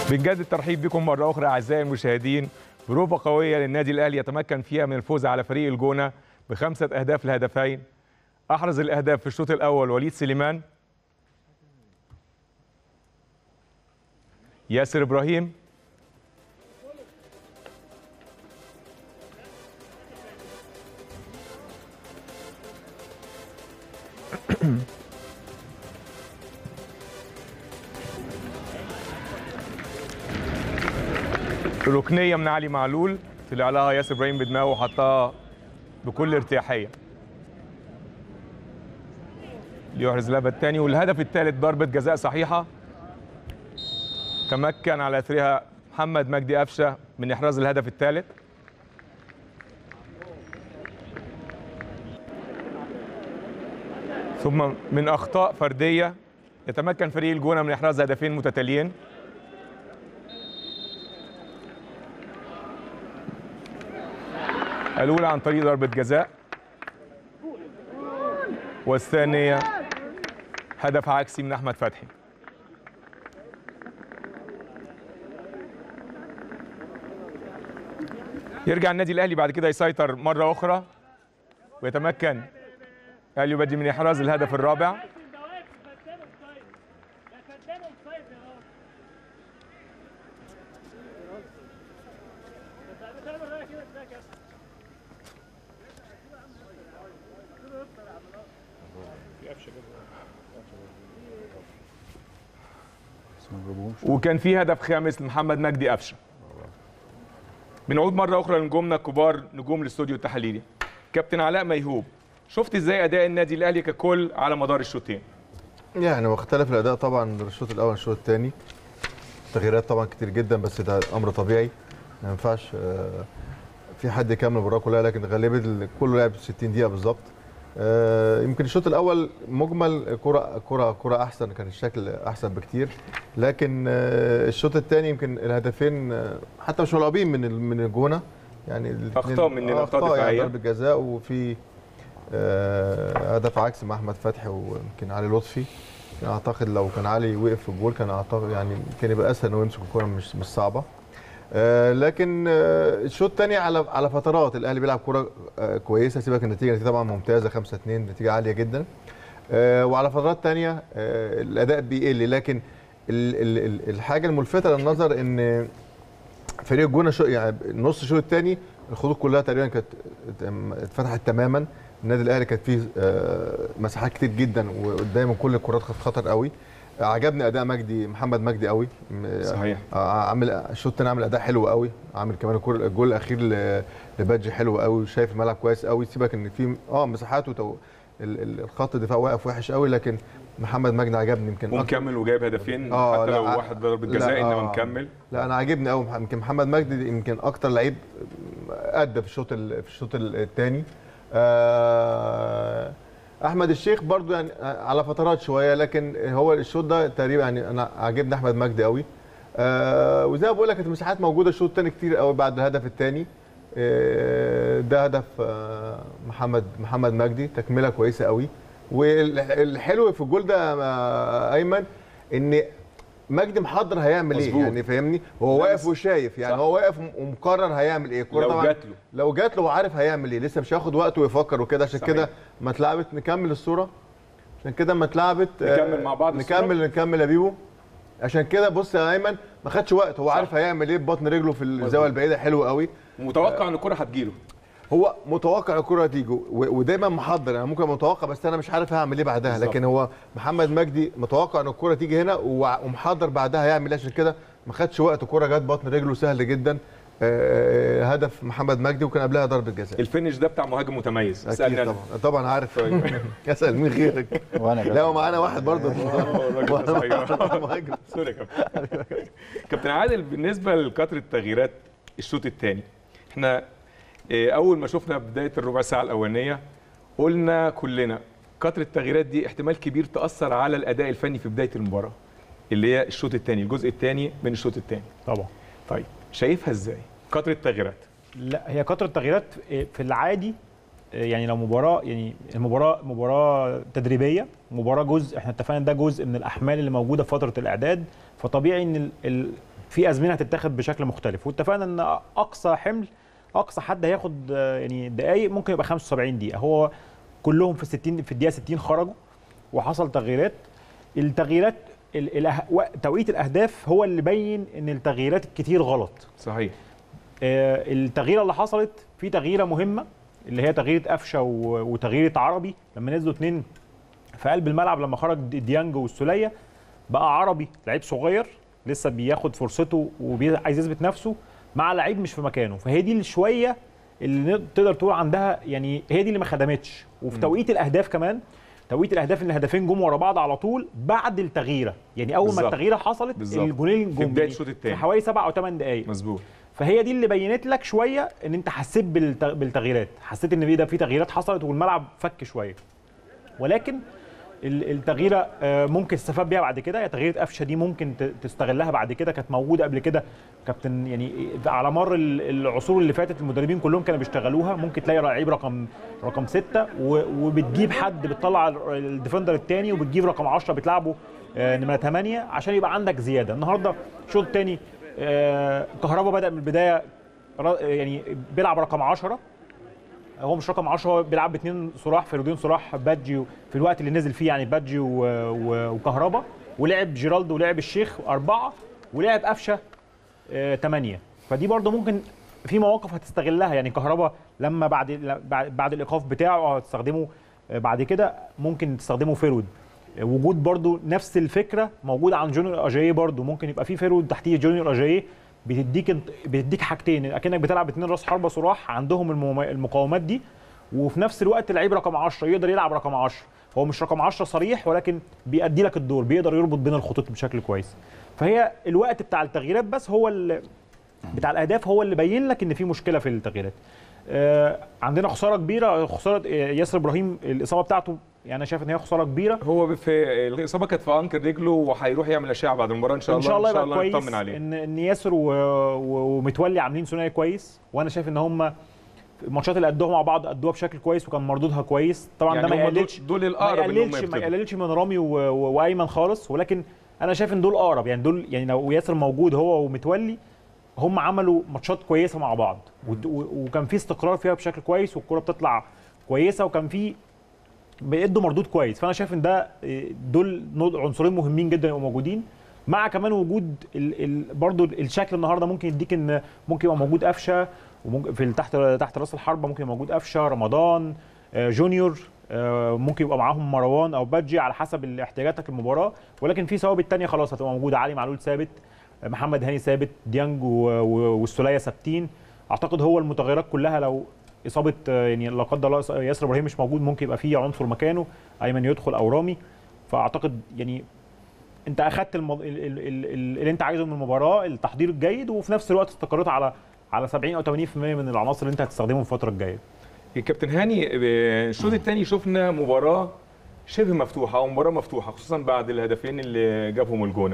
بنجدد الترحيب بكم مرة أخرى أعزائي المشاهدين بروفة قوية للنادي الأهلي يتمكن فيها من الفوز على فريق الجونة بخمسة أهداف لهدفين أحرز الأهداف في الشوط الأول وليد سليمان ياسر إبراهيم ركنيه من علي معلول طلع لها ياسر ابراهيم بدماغه وحطها بكل ارتياحيه ليحرز الهدف الثاني والهدف الثالث ضربه جزاء صحيحه تمكن على اثرها محمد مجدي قفشه من احراز الهدف الثالث ثم من اخطاء فرديه يتمكن فريق الجونه من احراز هدفين متتاليين الأولى عن طريق ضربة جزاء والثانية هدف عكسي من أحمد فتحي يرجع النادي الأهلي بعد كده يسيطر مرة أخرى ويتمكن أليو بدري من إحراز الهدف الرابع وكان في هدف خامس لمحمد مجدي قفشه بنعود مره اخرى لنجومنا الكبار نجوم الاستوديو التحليلي كابتن علاء ميهوب شفت ازاي اداء النادي الاهلي ككل على مدار الشوطين يعني واختلف الاداء طبعا من الشوط الاول للشوط الثاني تغييرات طبعا كتير جدا بس ده امر طبيعي ما ينفعش آه، في حد يكمل المباراه كلها لكن غالبا ال- كله لعب 60 دقيقه بالظبط آه، يمكن الشوط الاول مجمل كره كره كره احسن كان الشكل احسن بكتير لكن آه، الشوط الثاني يمكن الهدفين آه، حتى مش ملعوبين من ال- من الجونه يعني الاتنين- أخطاء مننا، آه، أخطاء يعني دفاعية. ضربه جزاء وفي آه، هدف عكس مع احمد فتحي ويمكن علي لطفي كان اعتقد لو كان علي وقف في الجول كان اعتقد يعني كان يبقى اسهل انه يمسك الكوره مش مش صعبه آه، لكن آه، الشوط الثاني على على فترات الاهلي بيلعب كوره آه، كويسه سيبك النتيجه النتيجه طبعا ممتازه 5 2 نتيجه عاليه جدا آه، وعلى فترات ثانيه الاداء بيقل لكن ال- ال- ال- الحاجه الملفته للنظر ان فريق الجونه شو يعني نص الشوط الثاني الخطوط كلها تقريبا كانت اتفتحت تماما النادي الاهلي كانت فيه آه، مساحات كتير جدا ودايما كل الكرات كانت خطر قوي عجبني اداء مجدي محمد مجدي قوي م- صحيح. آه، عامل الشوط الثاني عامل اداء حلو قوي عامل كمان الكور- الجول الاخير ل- لبادجي حلو قوي وشايف الملعب كويس قوي سيبك ان في اه مساحات وتو ال- ال- الخط الدفاع واقف وحش قوي لكن محمد مجدي عجبني يمكن أكتر- ومكمل وجايب هدفين آه، حتى لا، لو آه، واحد ضربة لا، جزاء انما آه. مكمل لا انا عاجبني قوي يمكن محمد مجدي يمكن اكتر لعيب ادى في الشوط ال- في الشوط الثاني احمد الشيخ برضو يعني على فترات شويه لكن هو الشوط ده تقريبا يعني انا عاجبني احمد مجدي قوي آه، وزي ما بقول لك كانت المساحات موجوده الشوط الثاني كتير قوي بعد الهدف الثاني ده هدف آه، محمد محمد مجدي تكمله كويسه قوي والحلو في الجول ده آه، ايمن ان مجدي محضر هيعمل ايه مظبوط. يعني فاهمني هو لا، واقف بس- وشايف يعني صح. هو واقف ومقرر هيعمل ايه الكرة لو طبعاً جات له. لو جات له وعارف هيعمل ايه لسه مش هياخد وقته ويفكر وكده عشان صحيح. كده ما اتلعبت نكمل الصوره عشان كده ما اتلعبت نكمل آه، مع بعض الصورة؟ نكمل نكمل يا بيبو عشان كده بص يا ايمن ما خدش وقت هو عارف هيعمل ايه ببطن رجله في الزاويه البعيده حلو قوي متوقع ان الكرة هتجيله هو متوقع الكره تيجي و- ودايما محضر انا ممكن متوقع بس انا مش عارف هعمل ايه بعدها بالظبط. لكن هو محمد مجدي متوقع ان الكره تيجي هنا وع- ومحضر بعدها هيعمل ايه عشان كده ما خدش وقت الكره جت بطن رجله سهل جدا آه، هدف محمد مجدي وكان قبلها ضربه جزاء الفينش ده بتاع مهاجم متميز اكيد اسالني انا طبعا طبعا عارف اسال مين غيرك وانا لا ومعانا واحد برضه الراجل ده صغير. مهاجم سوري يا كابتن كابتن عادل بالنسبه لكثره التغييرات الشوط الثاني احنا آه، اول ما شفنا بدايه الربع ساعه الاولانيه قلنا كلنا كثره التغييرات دي احتمال كبير تاثر على الاداء الفني في بدايه المباراه اللي هي الشوط الثاني الجزء الثاني من الشوط الثاني طبعا طيب شايفها ازاي كثره التغييرات لا هي كثره التغييرات في العادي يعني لو مباراه يعني المباراه مباراه تدريبيه مباراه جزء احنا اتفقنا إن ده جزء من الاحمال اللي موجوده في فتره الاعداد فطبيعي ان ال- ال- في ازمنه هتتاخد بشكل مختلف واتفقنا ان اقصى حمل اقصى حد هياخد آه، يعني دقائق ممكن يبقى 75 دقيقه هو كلهم في 60 في الدقيقه 60 خرجوا وحصل تغييرات التغييرات ال- الأه... و- توقيت الاهداف هو اللي بين ان التغييرات الكتير غلط صحيح آه، التغييره اللي حصلت في تغييره مهمه اللي هي تغييره قفشه و- وتغييره عربي لما نزلوا اتنين في قلب الملعب لما خرج دي- ديانج والسوليه بقى عربي لعيب صغير لسه بياخد فرصته وعايز يثبت نفسه مع لعيب مش في مكانه فهي دي شويه اللي نق- تقدر تقول عندها يعني هي دي اللي ما خدمتش وفي توقيت الاهداف كمان توقيت الاهداف ان الهدفين جم ورا بعض على طول بعد التغييره يعني اول ما بالظبط. التغييره حصلت بالظبط. الجونين في جم بداية يعني الشوط في التاني. حوالي سبع او ثمان دقائق مظبوط فهي دي اللي بينت لك شويه ان انت حسيت بالت- بالتغييرات حسيت ان في ده في تغييرات حصلت والملعب فك شويه ولكن ال- التغييره آه، ممكن تستفاد بيها بعد كده هي تغييره قفشه دي ممكن ت- تستغلها بعد كده كانت موجوده قبل كده كابتن يعني على مر ال- العصور اللي فاتت المدربين كلهم كانوا بيشتغلوها ممكن تلاقي لعيب رقم رقم ستة و- وبتجيب حد بتطلع ال- الديفندر الثاني وبتجيب رقم 10 بتلعبه آه، نمره 8 عشان يبقى عندك زياده النهارده الشوط الثاني كهربا بدا من البدايه را- يعني بيلعب رقم 10 هو مش رقم 10 هو بيلعب باثنين صلاح فيرودين صلاح بادجي في الوقت اللي نزل فيه يعني بادجي و- و- وكهربا ولعب جيرالدو ولعب الشيخ أربعة ولعب قفشه آه، ثمانية فدي برضه ممكن في مواقف هتستغلها يعني كهربا لما بعد بعد بعد الايقاف بتاعه هتستخدمه آه، بعد كده ممكن تستخدمه فيرود آه، وجود برضه نفس الفكره موجوده عن جونيور اجاييه برضه ممكن يبقى في فيرود تحتيه جونيور اجاييه بتديك انت- بتديك حاجتين اكنك بتلعب اتنين راس حربه صراح عندهم المم- المقاومات دي وفي نفس الوقت لعيب رقم 10 يقدر يلعب رقم 10 هو مش رقم 10 صريح ولكن بيأدي لك الدور بيقدر يربط بين الخطوط بشكل كويس فهي الوقت بتاع التغييرات بس هو اللي بتاع الاهداف هو اللي بين لك ان في مشكله في التغييرات آه عندنا خساره كبيره خساره آه، ياسر ابراهيم الاصابه بتاعته يعني انا شايف ان هي خساره كبيره هو في الاصابه كانت في انكر رجله وهيروح يعمل اشعه بعد المباراه ان شاء ان الله شاء الله يبقى نطمن كويس عليه ان ان ياسر و... و... ومتولي عاملين ثنائي كويس وانا شايف ان هم الماتشات اللي قدوها مع بعض قدوها بشكل كويس وكان مردودها كويس طبعا يعني ده ما هم دول- يقللش دول ما الاقرب ان هم يقللش ما يبتدوا. يقللش من رامي و... و... وايمن خالص ولكن انا شايف ان دول اقرب يعني دول يعني لو ياسر موجود هو ومتولي هم عملوا ماتشات كويسه مع بعض ود- و... وكان في استقرار فيها بشكل كويس والكره بتطلع كويسه وكان في بيدوا مردود كويس فانا شايف ان ده إيه، دول نوع- عنصرين مهمين جدا يبقوا موجودين مع كمان وجود ال ال برضو الشكل النهارده ممكن يديك ان ممكن يبقى موجود قفشه وممكن في ال- تحت تحت راس الحربه ممكن يبقى موجود قفشه رمضان آه، جونيور آه، ممكن يبقى معاهم مروان او بادجي على حسب احتياجاتك المباراه ولكن في ثوابت تانية خلاص هتبقى موجوده علي معلول ثابت آه، محمد هاني ثابت ديانج و- و- والسوليه ثابتين اعتقد هو المتغيرات كلها لو اصابه آه، يعني لا قدر الله إص- ياسر ابراهيم مش موجود ممكن يبقى فيه عنصر مكانه ايمن يدخل او رامي فاعتقد يعني انت اخدت المض... ال- ال- ال- ال- اللي انت عايزه من المباراه التحضير الجيد وفي نفس الوقت استقريت على على 70 او 80% من العناصر اللي انت هتستخدمهم في الفتره الجايه كابتن هاني آه، الشوط الثاني شفنا مباراه شبه مفتوحه او مباراه مفتوحه خصوصا بعد الهدفين اللي جابهم الجونه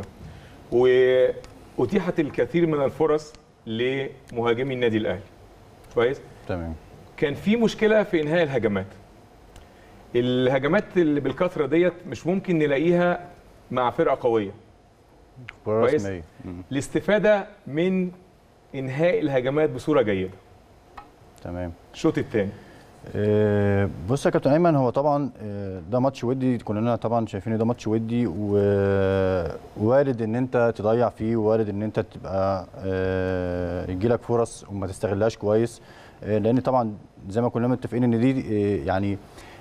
واتيحت الكثير من الفرص لمهاجمي النادي الاهلي كويس تمام كان في مشكله في انهاء الهجمات الهجمات اللي بالكثره ديت مش ممكن نلاقيها مع فرقه قويه كويس كويس. رسميه مم. الاستفاده من انهاء الهجمات بصوره جيده تمام الشوط الثاني آه، بص يا كابتن ايمن هو طبعا آه، ده ماتش ودي كلنا طبعا شايفين إن ده ماتش ودي و- ووارد ان انت تضيع فيه ووارد ان انت تبقى آه، يجيلك فرص وما تستغلهاش كويس آه، لان طبعا زي ما كلنا متفقين ان دي آه، يعني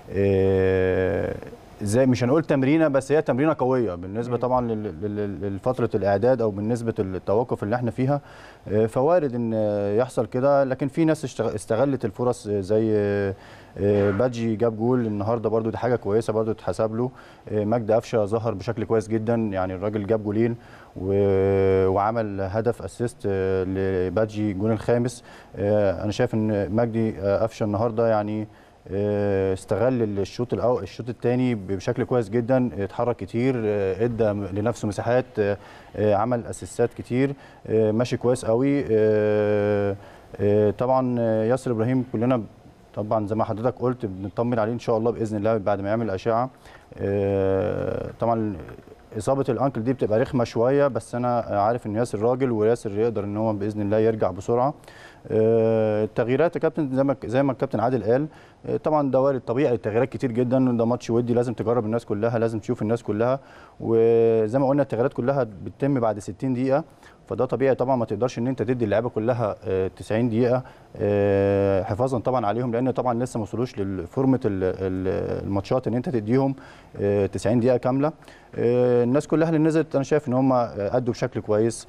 آه، زي مش هنقول تمرينه بس هي تمرينه قويه بالنسبه طبعا لل- لل- لفتره الاعداد او بالنسبه التوقف اللي احنا فيها آه، فوارد ان آه، يحصل كده لكن في ناس اشتغ- استغلت الفرص آه، زي آه، آه، بادجي جاب جول النهارده برده دي حاجه كويسه برده تتحسب له آه، مجدي قفشه ظهر بشكل كويس جدا يعني الراجل جاب جولين و- وعمل هدف اسيست لبادجي الجول الخامس آه، انا شايف ان مجدي آه، قفشه النهارده يعني آه، استغل الشوط الاول الشوط الثاني بشكل كويس جدا اتحرك كتير آه، ادى لنفسه مساحات آه، آه، عمل اسيستات كتير آه، ماشي كويس قوي آه، آه، طبعا آه، ياسر ابراهيم كلنا طبعا زي ما حضرتك قلت بنطمن عليه ان شاء الله باذن الله بعد ما يعمل اشعه آه، طبعا اصابه الانكل دي بتبقى رخمه شويه بس انا عارف ان ياسر راجل وياسر يقدر ان هو باذن الله يرجع بسرعه آه، التغييرات يا كابتن زي ما زي ما الكابتن عادل قال آه، طبعا ده وارد طبيعي التغييرات كتير جدا ده ماتش ودي لازم تجرب الناس كلها لازم تشوف الناس كلها وزي ما قلنا التغييرات كلها بتتم بعد 60 دقيقه فده طبيعي طبعا ما تقدرش ان انت تدي اللعيبه كلها آه، 90 دقيقه آه، حفاظا طبعا عليهم لان طبعا لسه ما وصلوش لفورمه ال- ال- الماتشات ان انت تديهم آه، 90 دقيقه كامله آه، الناس كلها اللي نزلت انا شايف ان هم آه، ادوا بشكل كويس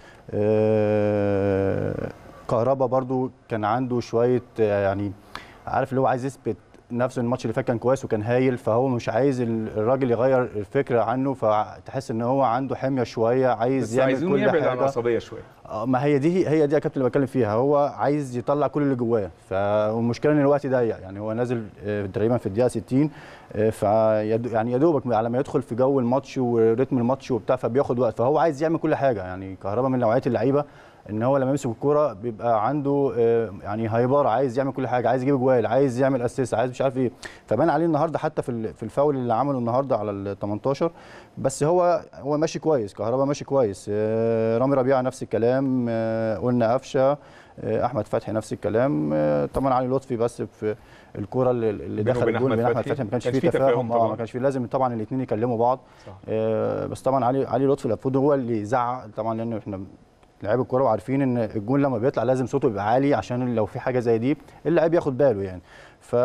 آه، كهربا برضو كان عنده شويه آه، يعني عارف اللي هو عايز يثبت نفسه إن الماتش اللي فات كان كويس وكان هايل فهو مش عايز ال- الراجل يغير الفكره عنه فتحس ان هو عنده حميه شويه عايز بس يعمل عايزين كل يبعد عن حاجه العصبيه شويه آه، ما هي دي هي دي يا كابتن اللي بتكلم فيها هو عايز يطلع كل اللي جواه فالمشكله ان الوقت ضيق يعني هو نازل آه، تقريبا في الدقيقه 60 آه، فيد يعني يا دوبك على ما يدخل في جو الماتش وريتم الماتش وبتاع فبياخد وقت فهو عايز يعمل كل حاجه يعني كهربا من نوعيه اللعيبه ان هو لما يمسك الكوره بيبقى عنده آه، يعني هايبر عايز يعمل كل حاجه عايز يجيب جوال عايز يعمل اسيس عايز مش عارف ايه فبان عليه النهارده حتى في ال- في الفاول اللي عمله النهارده على ال 18 بس هو هو ماشي كويس كهربا ماشي كويس آه، رامي ربيعه نفس الكلام آه، قلنا قفشه آه، احمد فتحي نفس الكلام آه، طبعا علي لطفي بس في الكوره اللي, اللي بينه دخل وبين الجول أحمد بين احمد فتحي فتحي ما كانش كانش فيه فيه تفاهم تفاهم اه طبعاً. ما كانش فيه لازم طبعا الاثنين يكلموا بعض صح. آه، بس طبعا علي علي لطفي المفروض هو اللي يزعق طبعا لان احنا لعيب الكوره وعارفين ان الجون لما بيطلع لازم صوته يبقى عالي عشان لو في حاجه زي دي اللاعب ياخد باله يعني ف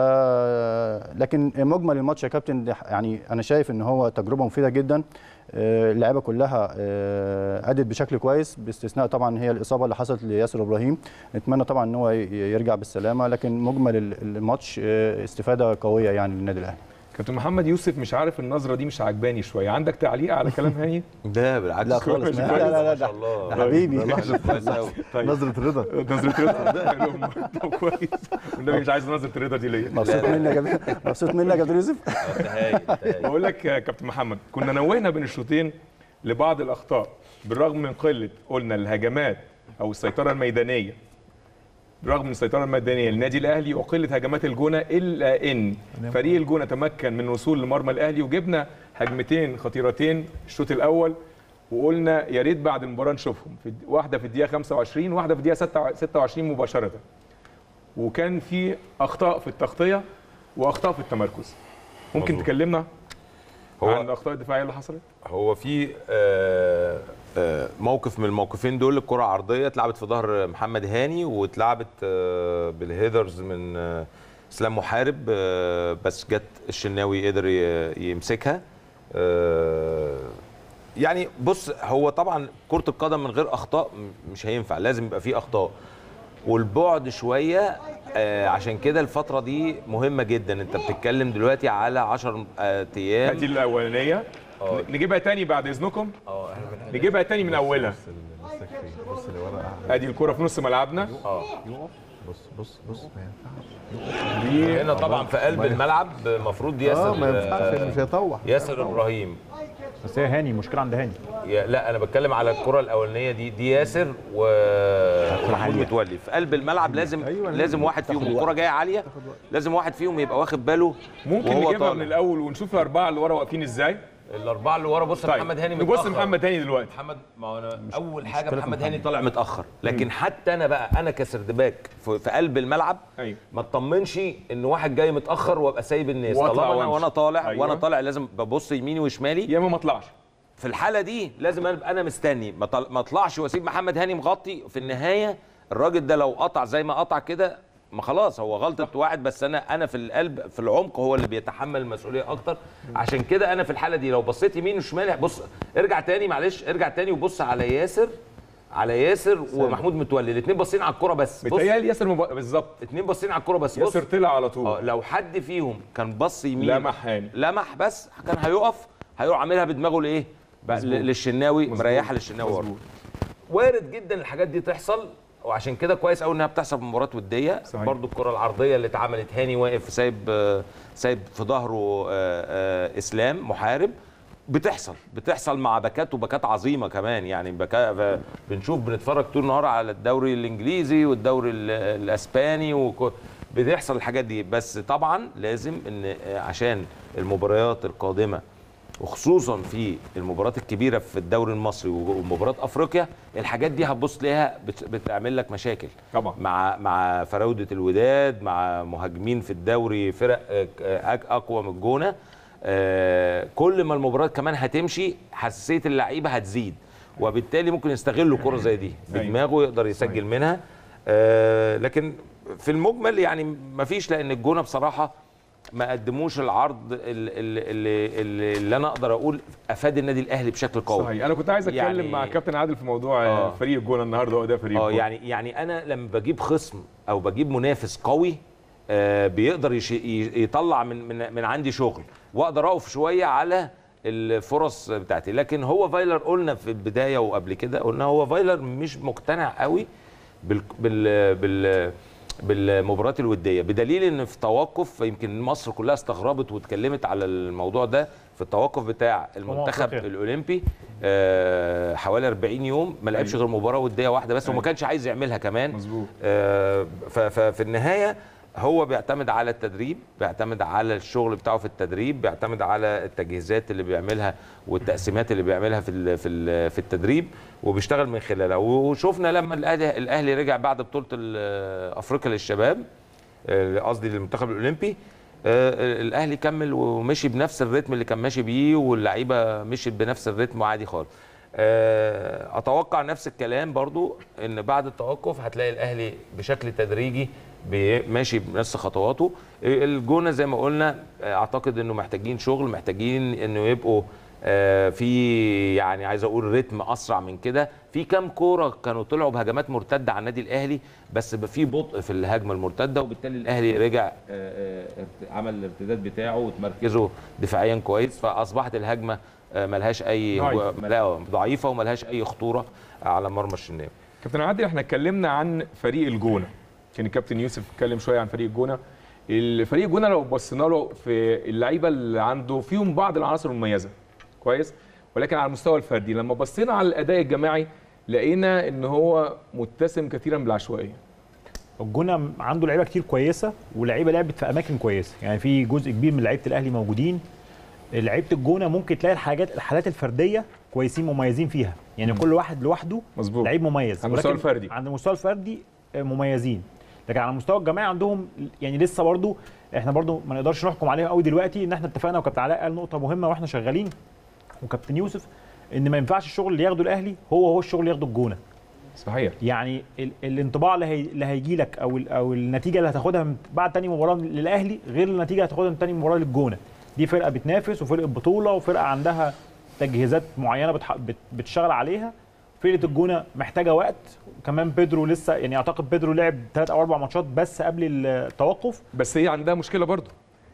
لكن مجمل الماتش يا كابتن ده يعني انا شايف ان هو تجربه مفيده جدا آه، اللعيبه كلها آه، ادت بشكل كويس باستثناء طبعا هي الاصابه اللي حصلت لياسر ابراهيم نتمنى طبعا ان هو ي- يرجع بالسلامه لكن مجمل ال- الماتش آه، استفاده قويه يعني للنادي الاهلي كابتن محمد يوسف مش عارف النظره دي مش عاجباني شويه عندك تعليق على كلام هاني ده بالعكس لا خالص كويس، لا كويس. لا لا ما ده شاء الله ده حبيبي كويس قوي طيب نظره رضا نظره رضا طب كويس والنبي مش عايز نظره رضا دي ليا مبسوط منك يا كابتن مبسوط منك يا كابتن يوسف ده هايل ده هايل. بقول لك يا كابتن محمد كنا نوهنا بين الشوطين لبعض الاخطاء بالرغم من قله قلنا الهجمات او السيطره الميدانيه بالرغم من السيطره الميدانيه للنادي الاهلي وقله هجمات الجونه الا ان فريق الجونه تمكن من الوصول لمرمى الاهلي وجبنا هجمتين خطيرتين الشوط الاول وقلنا يا ريت بعد المباراه نشوفهم في واحده في الدقيقه 25 واحده في الدقيقه 26 مباشره وكان في اخطاء في التغطيه واخطاء في التمركز ممكن مظبوط. تكلمنا هو- عن الاخطاء الدفاعيه اللي حصلت هو في آه، آه، موقف من الموقفين دول الكره عرضيه اتلعبت في ظهر محمد هاني واتلعبت آه، بالهيدرز من آه، اسلام محارب آه، بس جت الشناوي قدر ي- يمسكها آه، يعني بص هو طبعا كره القدم من غير اخطاء م- مش هينفع لازم يبقى فيه اخطاء والبعد شويه آه، عشان كده الفتره دي مهمه جدا انت بتتكلم دلوقتي على 10 ايام دي الاولانيه آه. نجيبها تاني بعد اذنكم اه احنا بنحب نجيبها تاني من اولها بص اللي ورا ادي الكره في نص ملعبنا اه بص بص بص ما ينفعش دي هنا طبعا في قلب الملعب المفروض ياسر اه ما ينفعش مش هيطوح ياسر ابراهيم بس هي هاني مشكله عند هاني يا- لا انا بتكلم على الكره الاولانيه دي دي ياسر و ومحمود متولي في قلب الملعب لازم أيوة، لازم واحد فيهم الكره جايه عاليه لازم واحد فيهم يبقى واخد باله ممكن وهو نجيبها طالع. من الاول ونشوف الاربعه اللي ورا واقفين ازاي الاربعه اللي ورا بص طيب محمد هاني نبص متأخر. محمد هاني دلوقتي محمد ما هو انا اول حاجه مشكلة محمد محمد. هاني طالع متاخر لكن حتى انا بقى انا كسردباك في, في قلب الملعب ايوه ما اطمنش ان واحد جاي متاخر وابقى سايب الناس وأطلع طالما انا وأمشي. وانا طالع أيوة. وانا طالع لازم ببص يميني وشمالي يا اما ما اطلعش في الحاله دي لازم ابقى انا مستني ما طل- ما اطلعش واسيب محمد هاني مغطي في النهايه الراجل ده لو قطع زي ما قطع كده ما خلاص هو غلطه واحد بس انا انا في القلب في العمق هو اللي بيتحمل المسؤوليه اكتر عشان كده انا في الحاله دي لو بصيت يمين وشمال بص ارجع تاني معلش ارجع تاني وبص على ياسر على ياسر ومحمود متولي الاثنين باصين على الكوره بس بص متهيألي ياسر مب... بالظبط الاثنين باصين على الكوره بس بص ياسر طلع على اه طول لو حد فيهم كان بص يمين لمح هاني لمح بس كان هيقف هيروح عاملها بدماغه لايه؟ بقى ل- للشناوي مريحه للشناوي ورا مظبوط. وارد جدا الحاجات دي تحصل وعشان كده كويس قوي انها بتحصل في مباراه وديه صحيح. برضو الكره العرضيه اللي اتعملت هاني واقف سايب آه، سايب في ظهره آه، آه، اسلام محارب بتحصل بتحصل مع باكات وباكات عظيمه كمان يعني باكا بنشوف بنتفرج طول النهار على الدوري الانجليزي والدوري ال- الاسباني وكو بتحصل الحاجات دي بس طبعا لازم ان آه، عشان المباريات القادمه وخصوصا في المباريات الكبيره في الدوري المصري ومباريات افريقيا الحاجات دي هتبص تلاقيها بت- بتعمل لك مشاكل طبعا مع مع فراوده الوداد مع مهاجمين في الدوري فرق آه، آه، اقوى من الجونه آه، كل ما المباراه كمان هتمشي حساسيه اللعيبه هتزيد وبالتالي ممكن يستغلوا كره زي دي بدماغه يقدر يسجل منها آه، لكن في المجمل يعني ما فيش لان الجونه بصراحه ما قدموش العرض اللي, اللي, اللي, اللي انا اقدر اقول افاد النادي الاهلي بشكل قوي صحيح انا كنت عايز اتكلم يعني- مع كابتن عادل في موضوع آه. آه. فريق الجونه النهارده هو ده فريق اه الجونة. يعني يعني انا لما بجيب خصم او بجيب منافس قوي آه بيقدر يش- ي- يطلع من من من عندي شغل واقدر اقف شويه على الفرص بتاعتي لكن هو فايلر قلنا في البدايه وقبل كده قلنا هو فايلر مش مقتنع قوي بال بال بال بالمباريات الوديه بدليل ان في توقف يمكن مصر كلها استغربت واتكلمت على الموضوع ده في التوقف بتاع المنتخب أفريقيا. الاولمبي آه حوالي 40 يوم ما لعبش غير مباراه وديه واحده بس وما كانش عايز يعملها كمان مظبوط آه، ف- ففي النهايه هو بيعتمد على التدريب بيعتمد على الشغل بتاعه في التدريب بيعتمد على التجهيزات اللي بيعملها والتقسيمات اللي بيعملها في ال- في ال- في التدريب وبيشتغل من خلالها وشفنا لما الاهلي الاهلي رجع بعد بطوله ال- افريقيا للشباب آه، قصدي للمنتخب الاولمبي آه، الاهلي كمل ومشي بنفس الريتم اللي كان ماشي بيه واللعيبه مشيت بنفس الريتم عادي خالص آه، اتوقع نفس الكلام برضو ان بعد التوقف هتلاقي الاهلي بشكل تدريجي بي- ماشي بنفس خطواته الجونه زي ما قلنا آه، اعتقد انه محتاجين شغل محتاجين انه يبقوا آه، في يعني عايز اقول رتم اسرع من كده في كام كوره كانوا طلعوا بهجمات مرتده على النادي الاهلي بس بقى في بطء في الهجمه المرتده وبالتالي الاهلي رجع آه، آه، ارت- عمل الارتداد بتاعه وتمركزه دفاعيا كويس فاصبحت الهجمه آه، ملهاش اي ضعيفة. ملا- ضعيفه وملهاش اي خطوره على مرمى الشناوي كابتن عادل احنا اتكلمنا عن فريق الجونه كان الكابتن يوسف اتكلم شويه عن فريق الجونه الفريق الجونه لو بصينا له في اللعيبه اللي عنده فيهم بعض العناصر المميزه كويس ولكن على المستوى الفردي لما بصينا على الاداء الجماعي لقينا ان هو متسم كثيرا بالعشوائيه الجونه عنده لعيبه كتير كويسه ولعيبه لعبت في اماكن كويسه يعني في جزء كبير من لعيبه الاهلي موجودين لعيبه الجونه ممكن تلاقي الحاجات الحالات الفرديه كويسين مميزين فيها يعني كل واحد لوحده مظبوط لعيب مميز على المستوى ولكن الفردي. عند المستوى الفردي آه، مميزين لكن على المستوى الجماعي عندهم يعني لسه برضو احنا برضو ما نقدرش نحكم عليها قوي دلوقتي ان احنا اتفقنا وكابتن علاء قال نقطه مهمه واحنا شغالين وكابتن يوسف ان ما ينفعش الشغل اللي ياخده الاهلي هو هو الشغل اللي ياخده الجونه صحيح يعني ال الانطباع اللي, هي اللي هيجي لك او ال او النتيجه اللي هتاخدها من بعد تاني مباراه للاهلي غير النتيجه اللي هتاخدها من تاني مباراه للجونه دي فرقه بتنافس وفرقه بطوله وفرقه عندها تجهيزات معينه بتح... بت... بتشتغل عليها فرقه الجونه محتاجه وقت كمان بيدرو لسه يعني اعتقد بيدرو لعب ثلاث او اربع ماتشات بس قبل التوقف بس هي عندها مشكله برضه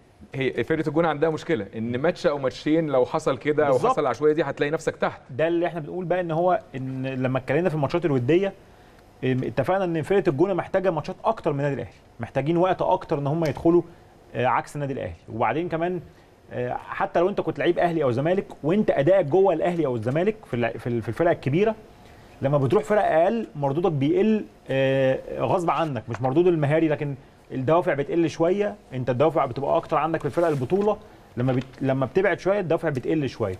هي فرقه الجونه عندها مشكله ان ماتش او ماتشين لو حصل كده او بالظبط. حصل العشوائيه دي هتلاقي نفسك تحت ده اللي احنا بنقول بقى ان هو ان لما اتكلمنا في الماتشات الوديه ام، اتفقنا ان فرقه الجونه محتاجه ماتشات اكتر من النادي الاهلي محتاجين وقت اكتر ان هم يدخلوا آه، عكس النادي الاهلي وبعدين كمان آه، حتى لو انت كنت لعيب اهلي او زمالك وانت ادائك جوه الاهلي او الزمالك في الع- في ال- في الفرق الكبيره لما بتروح فرق اقل مردودك بيقل آه، غصب عنك مش مردود المهاري لكن الدوافع بتقل شويه انت الدوافع بتبقى اكتر عندك في الفرق البطوله لما بت... لما بتبعد شويه الدوافع بتقل شويه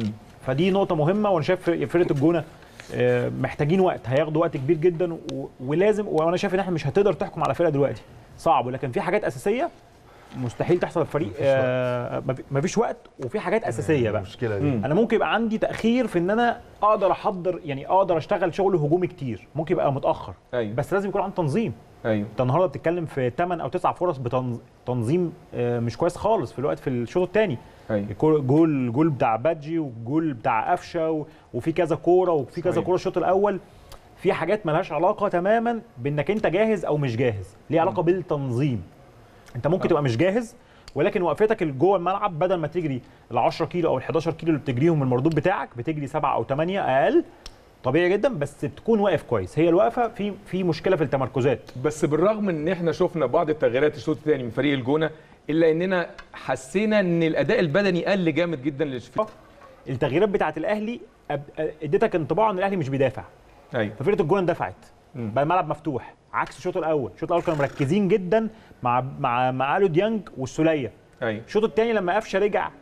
فدي نقطة مهمة وأنا شايف فرق- فرقة الجونة آه، محتاجين وقت هياخدوا وقت كبير جدا و- ولازم وأنا شايف إن إحنا مش هتقدر تحكم على فرقة دلوقتي صعب ولكن في حاجات أساسية مستحيل تحصل في الفريق آه، مفي- مفيش وقت وفي حاجات أساسية بقى المشكله دي مم. انا ممكن يبقى عندي تاخير في ان انا اقدر احضر يعني اقدر اشتغل شغل هجومي كتير ممكن يبقى متاخر ايوه بس لازم يكون عندي تنظيم ايوه انت النهارده بتتكلم في 8 او 9 فرص بتنظيم مش كويس خالص في الوقت في الشوط الثاني ايوه الكور- جول جول بتاع بادجي والجول بتاع قفشه و- وفي كذا كوره وفي كذا صحيح. كوره الشوط الاول في حاجات ملهاش علاقه تماما بانك انت جاهز او مش جاهز ليه علاقه بالتنظيم انت ممكن تبقى مش جاهز ولكن وقفتك اللي جوه الملعب بدل ما تجري ال 10 كيلو او ال 11 كيلو اللي بتجريهم من المردود بتاعك بتجري 7 او 8 اقل طبيعي جدا بس تكون واقف كويس هي الوقفه في في مشكله في التمركزات بس بالرغم ان احنا شفنا بعض التغييرات الشوط الثاني من فريق الجونه الا اننا حسينا ان الاداء البدني قل جامد جدا للفريق التغييرات بتاعه الاهلي أب- اديتك انطباع ان الاهلي مش بيدافع ايوه ففرقه الجونه اندفعت مم. بقى الملعب مفتوح عكس الشوط الاول الشوط الاول كانوا مركزين جدا مع مع مع الو ديانج والسوليه ايوه الشوط الثاني لما قفشه رجع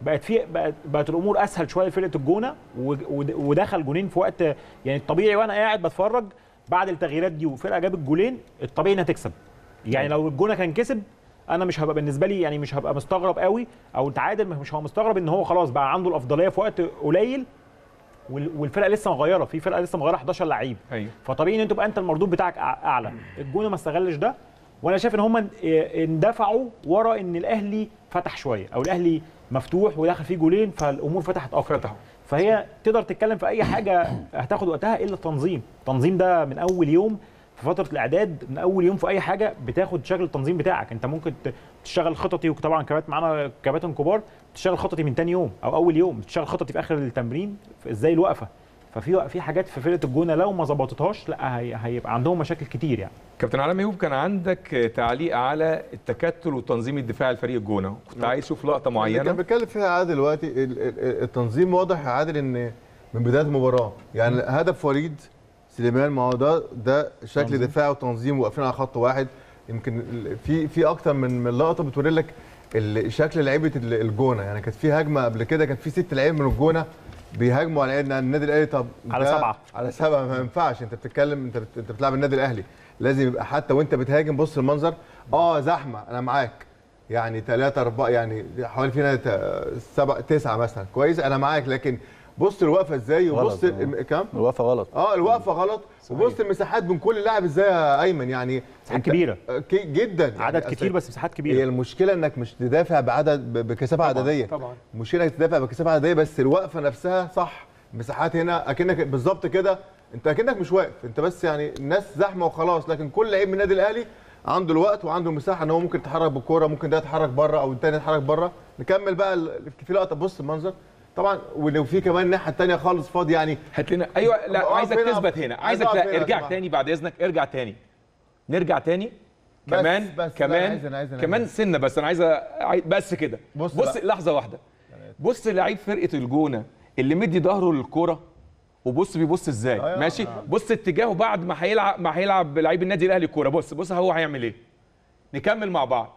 بقت في بقت, بقت الامور اسهل شويه لفرقه الجونه و- ود- ودخل جونين في وقت يعني الطبيعي وانا قاعد بتفرج بعد التغييرات دي وفرقه جابت جولين الطبيعي انها تكسب يعني لو الجونه كان كسب انا مش هبقى بالنسبه لي يعني مش هبقى مستغرب قوي او تعادل مش هبقى مستغرب ان هو خلاص بقى عنده الافضليه في وقت قليل وال- والفرقه لسه مغيره في فرقه لسه مغيره 11 لعيب ايوه فطبيعي ان انت تبقى انت المردود بتاعك أع- اعلى الجونه ما استغلش ده وانا شايف ان هم اندفعوا ورا ان الاهلي فتح شويه او الاهلي مفتوح ودخل فيه جولين فالامور فتحت اكتر فتحوا. فهي تقدر تتكلم في اي حاجه هتاخد وقتها الا التنظيم التنظيم ده من اول يوم في فتره الاعداد من اول يوم في اي حاجه بتاخد شكل التنظيم بتاعك انت ممكن ت- تشتغل خططي وطبعا كباتن معانا كباتن كبار تشتغل خططي من تاني يوم او اول يوم تشتغل خططي في اخر التمرين في ازاي الوقفه ففي في حاجات في فرقه الجونه لو ما ظبطتهاش لا هي- هيبقى عندهم مشاكل كتير يعني كابتن علاء ميهوب كان عندك تعليق على التكتل والتنظيم الدفاعي لفريق الجونه كنت عايز اشوف لقطه اللي كان معينه بيتكلم فيها عادل دلوقتي ال- ال- التنظيم واضح يا عادل ان من بدايه المباراه يعني هدف وليد سليمان ما هو ده ده شكل تنظيم. دفاعي وتنظيم واقفين على خط واحد يمكن ال- في في اكتر من من لقطه بتوري لك ال- شكل لعيبه ال- الجونه يعني كانت في هجمه قبل كده كان في ست لعيبه من الجونه بيهاجموا على ان النادي الاهلي طب على ده- سبعة. على سبعه ما ينفعش انت بتتكلم انت بت- انت بتلعب النادي الاهلي لازم يبقى حتى وانت بتهاجم بص المنظر اه زحمه انا معاك يعني ثلاثة أربعة يعني حوالي فينا تا- سبعة تسعة مثلا كويس أنا معاك لكن بص الوقفة إزاي وبص غلط، آه. الم- كام؟ الوقفه غلط اه الوقفة غلط وبص المساحات بين كل لاعب إزاي يا أيمن يعني مساحات أنت- كبيرة. آه، كي- جدا يعني عدد أصل كتير بس مساحات هي كبيره المشكلة إنك مش تدافع بعدد ب- بكثافة عددية طبعا المشكلة إنك تدافع بكثافة عددية بس الوقفة نفسها صح مساحات هنا أكنك بالظبط كده أنت أكنك مش واقف أنت بس يعني الناس زحمة وخلاص لكن كل لعيب من النادي الأهلي عنده الوقت وعنده المساحه ان هو ممكن يتحرك بالكوره ممكن ده يتحرك بره او التاني يتحرك بره نكمل بقى ال- في لقطه بص المنظر طبعا ولو في كمان الناحيه الثانيه خالص فاضي يعني هات لنا ايوه لا أقف عايزك هنا، تثبت هنا عايز عايزك أقف لا هنا يا ارجع جماعة. تاني بعد اذنك ارجع تاني نرجع تاني بس- كمان بس، لا، أنا كمان عايز- أنا عايز- أنا كمان عايز. سنه بس انا عايز أ- عايز- بس كده بص بص بقى. لحظه واحده بص لعيب فرقه الجونه اللي مدي ظهره للكوره وبص بيبص ازاي أيوة. ماشي بص اتجاهه بعد ما هيلعب ما هيلعب لعيب النادي الاهلي الكوره بص بص هو هيعمل ايه نكمل مع بعض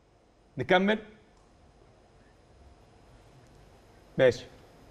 نكمل ماشي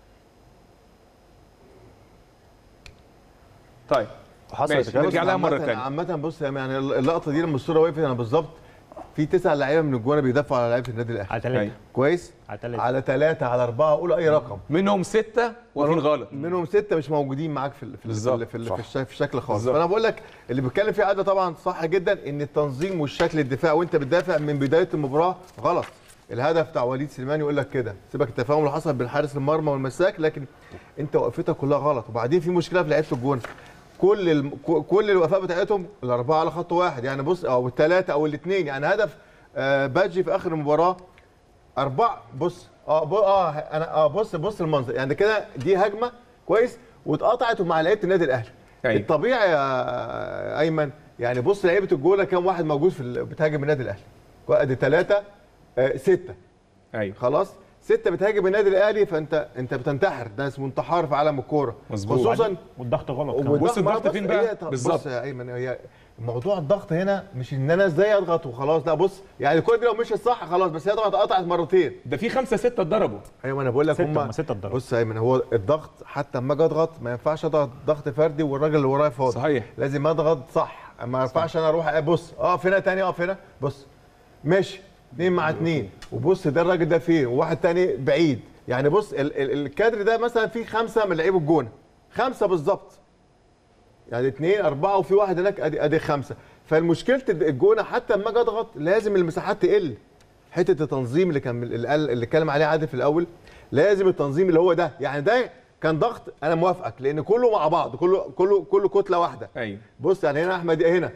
طيب ماشي، حصلت كده نرجع لها مرة عامة- تانية. عامة بص يعني اللقطة دي لما الصورة وقفت انا بالظبط في تسع لعيبة من الجونة بيدافعوا على لعيبة النادي الاهلي على ثلاثه أيوة. كويس على ثلاثه على ثلاثة على أربعة قول أي رقم منهم ستة واقفين غلط منهم ستة مش موجودين معاك في ال- في ال- بالظبط، في, ال- صح. في, الش- في الشكل خالص بالظبط. فأنا بقول لك اللي بيتكلم فيه عادة طبعا صح جدا إن التنظيم والشكل الدفاع وأنت بتدافع من بداية المباراة غلط الهدف بتاع وليد سليمان يقول لك كده سيبك التفاهم اللي حصل بين حارس المرمى والمساك لكن انت وقفتك كلها غلط وبعدين في مشكله في لعيبه الجون كل الم... ك- كل الوقفات بتاعتهم الاربعه على خط واحد يعني بص او الثلاثه او الاثنين يعني هدف آه باجي في اخر المباراه اربعه بص اه ب... اه انا اه بص بص المنظر يعني كده دي هجمه كويس واتقطعت مع لعيبه النادي الاهلي أيوة. الطبيعي يا ايمن يعني بص لعيبه الجوله كام واحد موجود في ال- بتهاجم النادي الاهلي ادي ثلاثه آه سته ايوه خلاص ستة بتهاجم النادي الاهلي فانت انت بتنتحر ده اسمه انتحار في عالم الكوره مظبوط. خصوصا والضغط غلط كمان. بص ما أنا الضغط فين بقى؟ هي- طب بالظبط. بص يا ايمن هي موضوع الضغط هنا مش ان انا ازاي اضغط وخلاص لا بص يعني الكوره دي لو مشيت صح خلاص بس هي طبعا اتقطعت مرتين ده في خمسة ستة اتضربوا ايوه ما انا بقول لك ستة، هم هم ستة اتضربوا. بص يا ايمن هو الضغط حتى اما اجي اضغط ما ينفعش اضغط ضغط فردي والراجل اللي ورايا فاضي صحيح. لازم اضغط صح ما ينفعش انا اروح بص اقف هنا تاني اقف هنا بص ماشي اثنين مع اثنين وبص ده الراجل ده فين وواحد تاني بعيد يعني بص ال ال الكادر ده مثلا فيه خمسه من لعيب الجونه خمسه بالظبط يعني اثنين اربعه وفي واحد هناك ادي ادي خمسه فالمشكله الجونه حتى اما اجي اضغط لازم المساحات تقل حته التنظيم اللي كان اللي قال اللي اتكلم عليه عادل في الاول لازم التنظيم اللي هو ده يعني ده كان ضغط انا موافقك لان كله مع بعض كله كله كله كتله واحده ايوه بص يعني هنا احمد هنا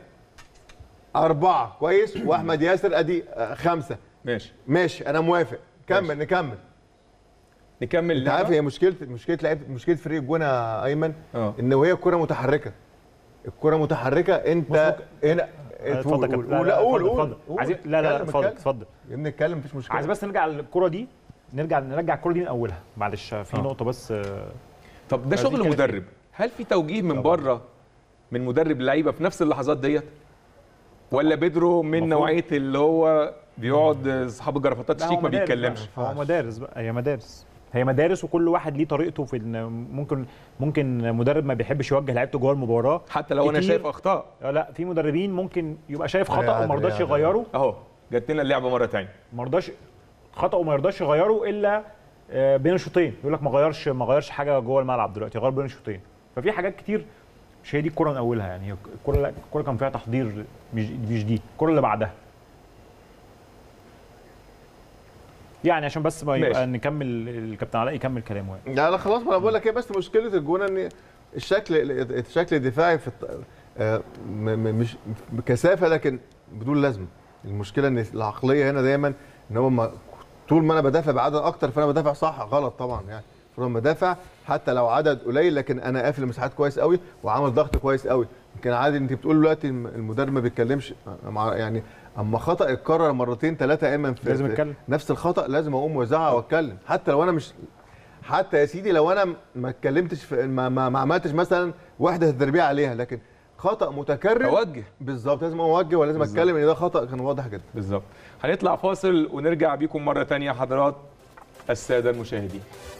اربعه كويس واحمد ياسر ادي آه، خمسه ماشي ماشي انا موافق كمل نكمل نكمل انت عارف اللعبة؟ هي مشكله مشكله لعيبه مشكله فريق الجونه يا ايمن اه ان وهي الكره متحركه الكره متحركه انت هنا اتفضل يا قول- كابتن. قول- لا، لا قول اتفضل، قول اتفضل. قول. عايزين لا لا لا اتكلم، اتفضل اتكلم. اتفضل يا ابني اتكلم مفيش مشكله عايز بس نرجع للكرة دي نرجع نرجع الكرة دي من اولها معلش في آه. نقطة بس آه، طب ده عايزين شغل كلام مدرب هل في توجيه من بره من مدرب اللعيبه في نفس اللحظات ديت ولا بيدرو من المفروض. نوعيه اللي هو بيقعد اصحاب الجرافطات لا، هو الشيك ما مدارس بيتكلمش بقى. هو مدارس بقى هي مدارس هي مدارس وكل واحد ليه طريقته في إن ممكن ممكن مدرب ما بيحبش يوجه لعيبته جوه المباراه حتى لو انا كتير. شايف اخطاء آه، لا في مدربين ممكن يبقى شايف خطا عادي، وما رضاش عادي. يغيره اهو جت لنا اللعبه مره ثانيه ما رضاش خطا وما يرضاش يغيره الا آه، بين الشوطين يقول لك ما غيرش ما غيرش حاجه جوه الملعب دلوقتي غير بين الشوطين ففي حاجات كتير مش هي دي الكره من اولها يعني هي الكره الكره كان فيها تحضير مش مش دي الكره اللي بعدها يعني عشان بس ما يبقى ماشي. نكمل الكابتن علاء يكمل كلامه يعني. لا لا خلاص ما انا بقول لك ايه بس مشكله الجونه ان الشكل الشكل الدفاعي في الط- آه، م- م- مش كثافه لكن بدون لازمه المشكله ان العقليه هنا دايما ان هو ما طول ما انا بدافع بعدد اكتر فانا بدافع صح غلط طبعا يعني فانا بدافع حتى لو عدد قليل لكن انا قافل المساحات كويس قوي وعامل ضغط كويس قوي يمكن عادي انت بتقول دلوقتي الم- المدرب ما بيتكلمش مع- يعني اما خطا يتكرر مرتين ثلاثه ايمن في لازم في يتكلم. نفس الخطا لازم اقوم وازعق واتكلم حتى لو انا مش حتى يا سيدي لو انا ما اتكلمتش في ما, ما, ما عملتش مثلا وحده تدريبيه عليها لكن خطا متكرر اوجه بالظبط لازم اوجه ولازم بالظبط. اتكلم ان ده خطا كان واضح جدا بالظبط هنطلع فاصل ونرجع بيكم مره ثانيه حضرات الساده المشاهدين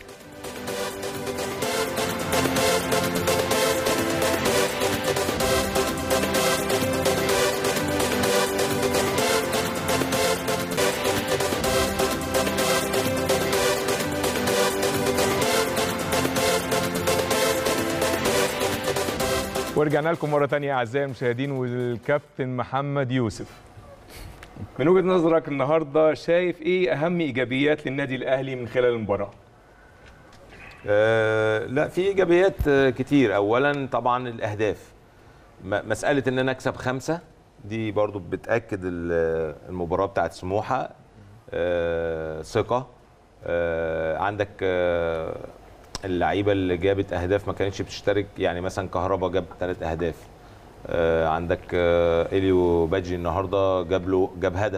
ورجعنا لكم مره ثانيه اعزائي المشاهدين والكابتن محمد يوسف من وجهه نظرك النهارده شايف ايه اهم ايجابيات للنادي الاهلي من خلال المباراه آه لا في ايجابيات آه، كتير اولا طبعا الاهداف م- مساله ان انا اكسب خمسه دي برضو بتاكد ال- المباراه بتاعت سموحه آه ثقه آه عندك آه اللعيبه اللي جابت اهداف ما كانتش بتشترك يعني مثلا كهربا جاب ثلاث اهداف آه عندك آه اليو باجي النهارده جاب له جاب هدف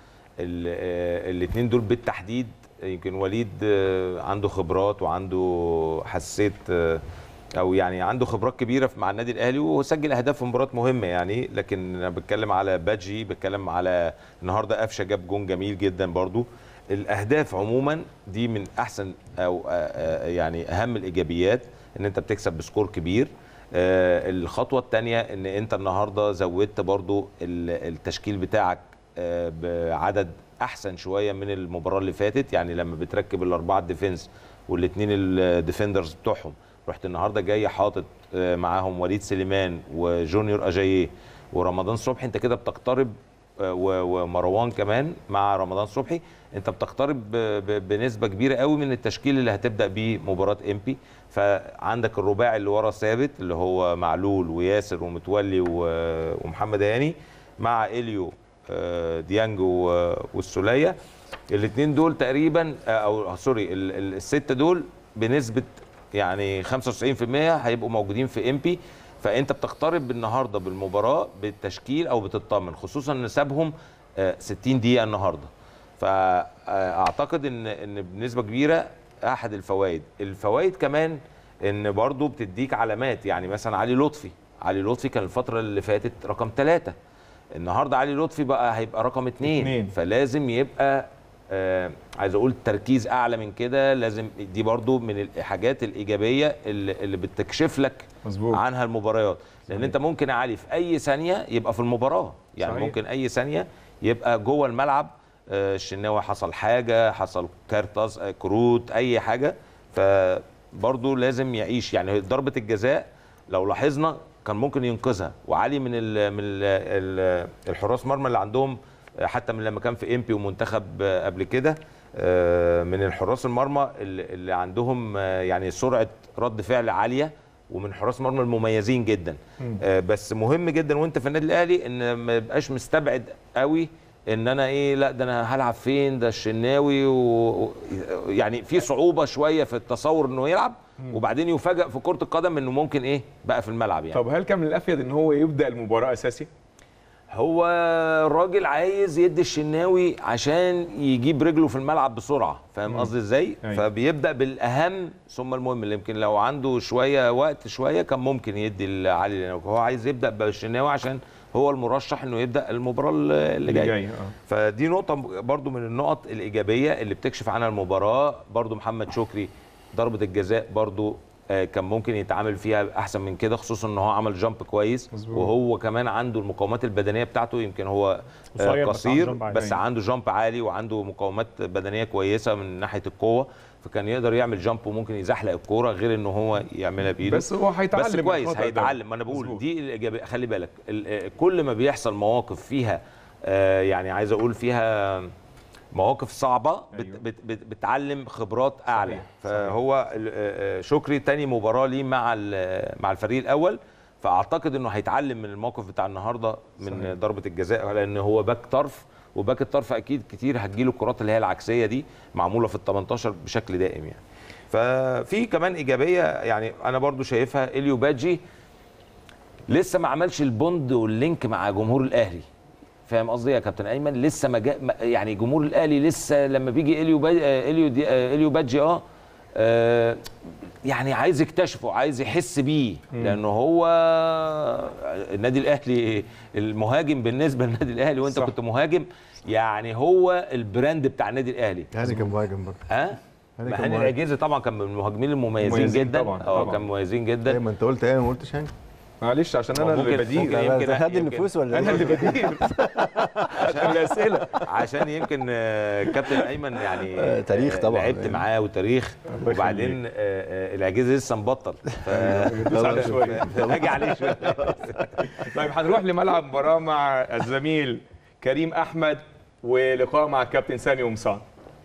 الاثنين دول بالتحديد يمكن وليد آه، عنده خبرات وعنده حسيت آه، او يعني عنده خبرات كبيره في- مع النادي الاهلي وسجل اهداف في مباريات مهمه يعني لكن انا بتكلم على باجي بتكلم على النهارده قفشه جاب جون جميل جدا برضو الاهداف عموما دي من احسن او آه، آه، يعني اهم الايجابيات ان انت بتكسب بسكور كبير آه، الخطوه الثانيه ان انت النهارده زودت برضو ال- التشكيل بتاعك آه، بعدد احسن شويه من المباراه اللي فاتت يعني لما بتركب الاربعه ديفنس والاثنين الديفندرز بتوعهم رحت النهارده جاي حاطط آه، معاهم وليد سليمان وجونيور اجاييه ورمضان صبحي انت كده بتقترب آه، و- ومروان كمان مع رمضان صبحي انت بتقترب ب- ب- بنسبه كبيره قوي من التشكيل اللي هتبدا بيه مباراه امبي فعندك الرباعي اللي ورا ثابت اللي هو معلول وياسر ومتولي و- ومحمد هاني مع اليو آه، ديانج و- والسوليه الاثنين دول تقريبا آه، او سوري ال- ال- السته دول بنسبه يعني 95% هيبقوا موجودين في امبي فانت بتقترب النهارده بالمباراه بالتشكيل او بتطمن خصوصا ان سابهم آه، 60 دقيقه النهارده فاعتقد ان ان بنسبه كبيره احد الفوائد الفوائد كمان ان برضو بتديك علامات يعني مثلا علي لطفي علي لطفي كان الفتره اللي فاتت رقم ثلاثة النهارده علي لطفي بقى هيبقى رقم اتنين, اتنين. فلازم يبقى آه عايز اقول تركيز اعلى من كده لازم دي برضو من الحاجات الايجابيه اللي, اللي بتكشف لك مظبوط. عنها المباريات لان انت ممكن يا علي في اي ثانيه يبقى في المباراه يعني صحيح. ممكن اي ثانيه يبقى جوه الملعب آه، الشناوي حصل حاجه حصل كارتاس آه، كروت اي حاجه فبرضه لازم يعيش يعني ضربه الجزاء لو لاحظنا كان ممكن ينقذها وعلي من ال من ال ال الحراس مرمى اللي عندهم آه، حتى من لما كان في امبي ومنتخب آه، قبل كده آه، من الحراس المرمى اللي اللي عندهم آه، يعني سرعه رد فعل عاليه ومن حراس مرمى المميزين جدا آه، بس مهم جدا وانت في النادي الاهلي ان ما يبقاش مستبعد قوي ان انا ايه لا ده انا هلعب فين ده الشناوي و... و- يعني في صعوبه شويه في التصور انه يلعب وبعدين يفاجئ في كره القدم انه ممكن ايه بقى في الملعب يعني طب هل كان من الافيد ان هو يبدا المباراه اساسي هو الراجل عايز يدي الشناوي عشان يجيب رجله في الملعب بسرعه فاهم قصدي ازاي أيوة. فبيبدا بالاهم ثم المهم اللي يمكن لو عنده شويه وقت شويه كان ممكن يدي علي لأنه هو عايز يبدا بالشناوي عشان هو المرشح انه يبدا المباراه اللي اللي جايه جاي اه فدي نقطة برضو من النقط الإيجابية اللي بتكشف عنها المباراة برضو محمد شكري ضربة الجزاء برضو آه، كان ممكن يتعامل فيها احسن من كده خصوصا ان هو عمل جامب كويس مظبوط. وهو كمان عنده المقاومات البدنيه بتاعته يمكن هو آه، قصير بس عنده قصير جامب عالي. بس عنده جامب عالي وعنده مقاومات بدنيه كويسه من ناحيه القوه فكان يقدر يعمل جامب وممكن يزحلق الكوره غير ان هو يعملها بايده بس هو هيتعلم بس من كويس الخطأ ده. هيتعلم ما انا بقول مظبوط. دي الايجابيه خلي بالك ال- آه، كل ما بيحصل مواقف فيها آه، يعني عايز اقول فيها مواقف صعبه بت أيوة. بت بت بتعلم خبرات اعلى صحيح، فهو ال- آه، آه، شكري تاني مباراه ليه مع ال- مع الفريق الاول فاعتقد انه هيتعلم من الموقف بتاع النهارده من صحيح. ضربه الجزاء لان هو باك طرف وباك الطرف اكيد كتير هتجيله الكرات اللي هي العكسيه دي معموله في ال 18 بشكل دائم يعني ففي كمان ايجابيه يعني انا برضو شايفها اليو باجي لسه ما عملش البوند واللينك مع جمهور الاهلي فاهم قصدي يا كابتن ايمن لسه ما جاء ما- يعني جمهور الاهلي لسه لما بيجي اليو با... آه، اليو دي... آه، اليو باجي اه آه، يعني عايز يكتشفه عايز يحس بيه لانه هو النادي الاهلي المهاجم بالنسبه للنادي الاهلي وانت صح. كنت مهاجم يعني هو البراند بتاع النادي الاهلي هاني كان مهاجم برضه ها هاني مع كان هاني مهاجم. العجيزي طبعا كان من المهاجمين المميزين مميزين جدا طبعاً، اه طبعاً. كان مميزين جدا ايه ما انت قلت ايه ما قلتش هاني معلش عشان انا ممكن- اللي بدير ممكن- يمكن- هاد يمكن- النفوس ولا انا إيه؟ اللي بدير عشان الاسئله عشان يمكن آه، كابتن ايمن يعني آه، تاريخ آه، طبعاً. لعبت معاه وتاريخ الله وبعدين آه، آه، العجيزه لسه مبطل ف دوس عليه شويه هاجي عليه شويه طيب هنروح لملعب مباراه مع الزميل كريم احمد ولقاء مع الكابتن سامي قمصان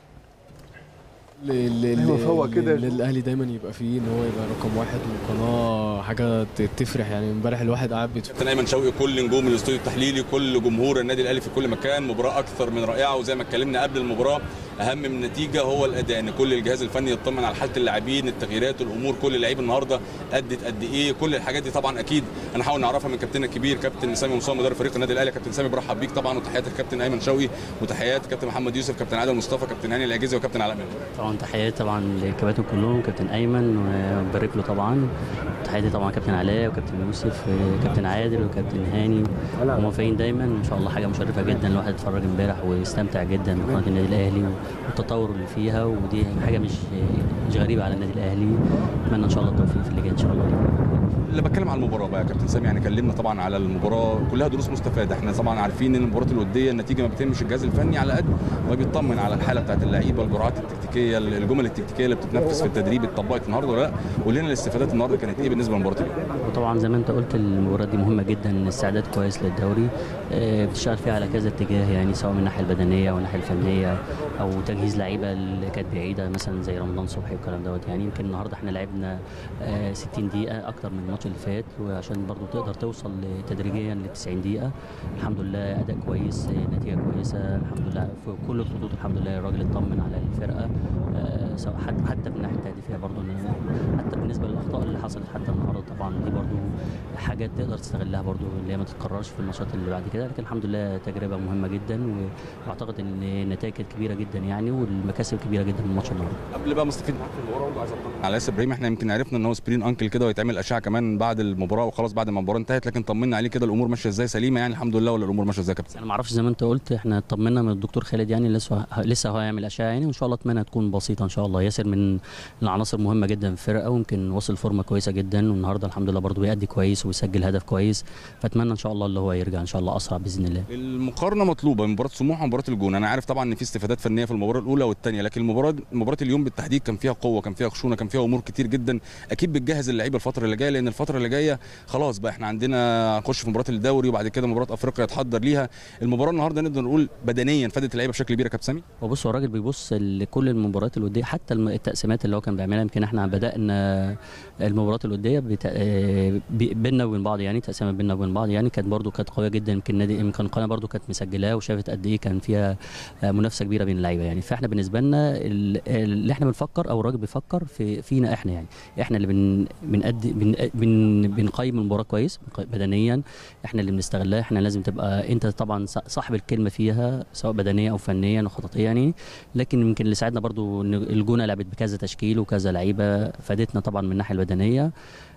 أيوة، فهو كده. الاهلي دايما يبقى فيه ان هو يبقى رقم واحد وقناه حاجه ت- تفرح يعني امبارح الواحد قاعد بيتفرج كابتن ايمن شوقي كل نجوم الاستوديو التحليلي كل جمهور النادي الاهلي في كل مكان مباراه اكثر من رائعه وزي ما اتكلمنا قبل المباراه اهم من النتيجه هو الاداء ان كل الجهاز الفني يطمن على حاله اللاعبين التغييرات الامور كل اللعيب النهارده ادت قد ايه كل الحاجات دي طبعا اكيد هنحاول نعرفها من كابتننا الكبير كابتن سامي مصطفى مدرب فريق النادي الاهلي كابتن سامي برحب بيك طبعا وتحيات الكابتن ايمن شوقي وتحيات كابتن محمد يوسف كابتن عادل مصطفى كابتن هاني العجيزي وكابتن علاء ماهر طبعا تحياتي طبعا للكباتن كلهم كابتن ايمن وبارك له طبعا تحياتي طبعا كابتن علاء وكابتن يوسف وكابتن عادل وكابتن هاني موافقين دايما ان شاء الله حاجه مشرفه جدا الواحد اتفرج امبارح واستمتع جدا بقناه النادي الاهلي والتطور اللي فيها ودي حاجه مش مش غريبه على النادي الاهلي اتمنى ان شاء الله التوفيق في اللي جاي ان شاء الله اللي بتكلم على المباراه بقى يا كابتن سامي يعني كلمنا طبعا على المباراه كلها دروس مستفاده احنا طبعا عارفين ان المباراه الوديه النتيجه ما بتهمش الجهاز الفني على قد ما بيطمن على الحاله بتاعت اللعيبه الجرعات التكتيكيه الجمل التكتيكيه اللي بتتنفذ في التدريب اتطبقت النهارده ولا لا قول لنا الاستفادات النهارده كانت ايه بالنسبه لمباراه اليوم وطبعا زي ما انت قلت المباراه دي مهمه جدا استعداد كويس للدوري آه، بتشتغل فيها على كذا اتجاه يعني سواء من الناحيه البدنيه او الناحيه الفنيه او تجهيز لعيبه اللي كانت بعيده مثلا زي رمضان صبحي والكلام دوت يعني يمكن النهارده احنا لعبنا آه، 60 دقيقه اكتر من الماتش اللي فات وعشان برضو تقدر توصل تدريجيا ل 90 دقيقه الحمد لله اداء كويس آه، نتيجه كويسه الحمد لله في كل الخطوط الحمد لله الراجل اطمن على الفرقه آه، سواء حتى حتى من الناحيه التهديفيه برضو إن- حتى بالنسبه للاخطاء اللي حصلت حتى النهارده طبعا دي برضو حاجات تقدر تستغلها برضو اللي هي ما تتكررش في الماتشات اللي بعد كده لكن الحمد لله تجربه مهمه جدا واعتقد ان النتائج كانت كبيره جدا يعني والمكاسب كبيره جدا من الماتش النهارده قبل بقى مستفيد معاك في المباراه برضه عايز اطمن على ياسر ابراهيم احنا يمكن عرفنا ان هو سبرين انكل كده ويتعمل اشعه كمان بعد المباراه وخلاص بعد ما المباراه انتهت لكن طمنا عليه كده الامور ماشيه ازاي سليمه يعني الحمد لله ولا الامور ماشيه ازاي يا كابتن انا ما اعرفش زي ما انت قلت احنا اطمنا من الدكتور خالد يعني لسه لسه هو هيعمل اشعه يعني وان شاء الله اتمنى تكون بسيطه ان شاء الله ياسر من العناصر مهمه جدا في الفرقه ويمكن وصل فورمه كويسه جدا والنهارده الحمد لله برضه بيأدي كويس ويسجل هدف كويس فاتمنى ان شاء الله اللي هو يرجع ان شاء الله اسرع باذن الله المقارنه مطلوبه من مباراه سموحه ومباراه الجون انا عارف طبعا ان في استفادات فنيه في المباراه الاولى والثانيه لكن المباراه مباراه اليوم بالتحديد كان فيها قوه كان فيها خشونه كان فيها امور كتير جدا اكيد بتجهز اللعيبه الفتره اللي جايه لان الفتره اللي جايه خلاص بقى احنا عندنا هنخش في مباراه الدوري وبعد كده مباراه افريقيا يتحضر ليها المباراه النهارده نقدر نقول بدنيا فادت اللعيبه بشكل كبير يا كابتن سامي وبص هو الراجل بيبص لكل المباريات الوديه حتى الم- التقسيمات اللي هو كان بيعملها يمكن احنا بدانا المباريات الوديه بتا... آه، بي- بيننا وبين بعض يعني تقسيمات بيننا وبين بعض يعني كانت برضو كانت قويه جدا يمكن نادي يمكن القناه برضو كانت مسجلاه وشافت قد ايه كان فيها آه، منافسه كبيره بين اللعيبه يعني فاحنا بالنسبه لنا ال- اللي احنا بنفكر او الراجل بيفكر في فينا احنا يعني احنا اللي بن بنأدي بن بن بنقيم المباراه كويس بدنيا احنا اللي بنستغلها احنا لازم تبقى انت طبعا ص- صاحب الكلمه فيها سواء بدنيا او فنيا وخططيا يعني لكن يمكن اللي ساعدنا برضو ان الجونه لعبت بكذا تشكيل وكذا لعيبه فادتنا طبعا من الناحيه البدنيه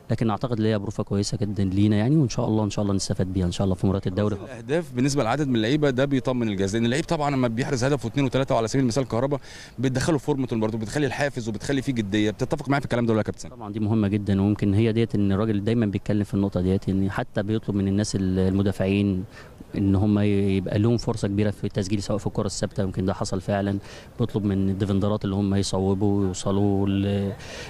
لكن اعتقد ان هي بروفه كويسه جدا لينا يعني وان شاء الله ان شاء الله نستفاد بيها ان شاء الله في مباراه الدوري الاهداف بالنسبه لعدد من اللعيبه ده بيطمن الجهاز لان اللعيب طبعا لما بيحرز هدف واثنين وثلاثه وعلى سبيل المثال كهربا بتدخله في فورمه برضه بتخلي الحافز وبتخلي فيه جديه بتتفق معايا في الكلام ده ولا يا كابتن طبعا دي مهمه جدا وممكن هي ديت ان الراجل دايما بيتكلم في النقطه ديت ان حتى بيطلب من الناس المدافعين ان هم يبقى لهم فرصه كبيره في التسجيل سواء في الكره الثابته يمكن ده حصل فعلا بيطلب من الديفندرات اللي هم يصوبوا ويوصلوا ل-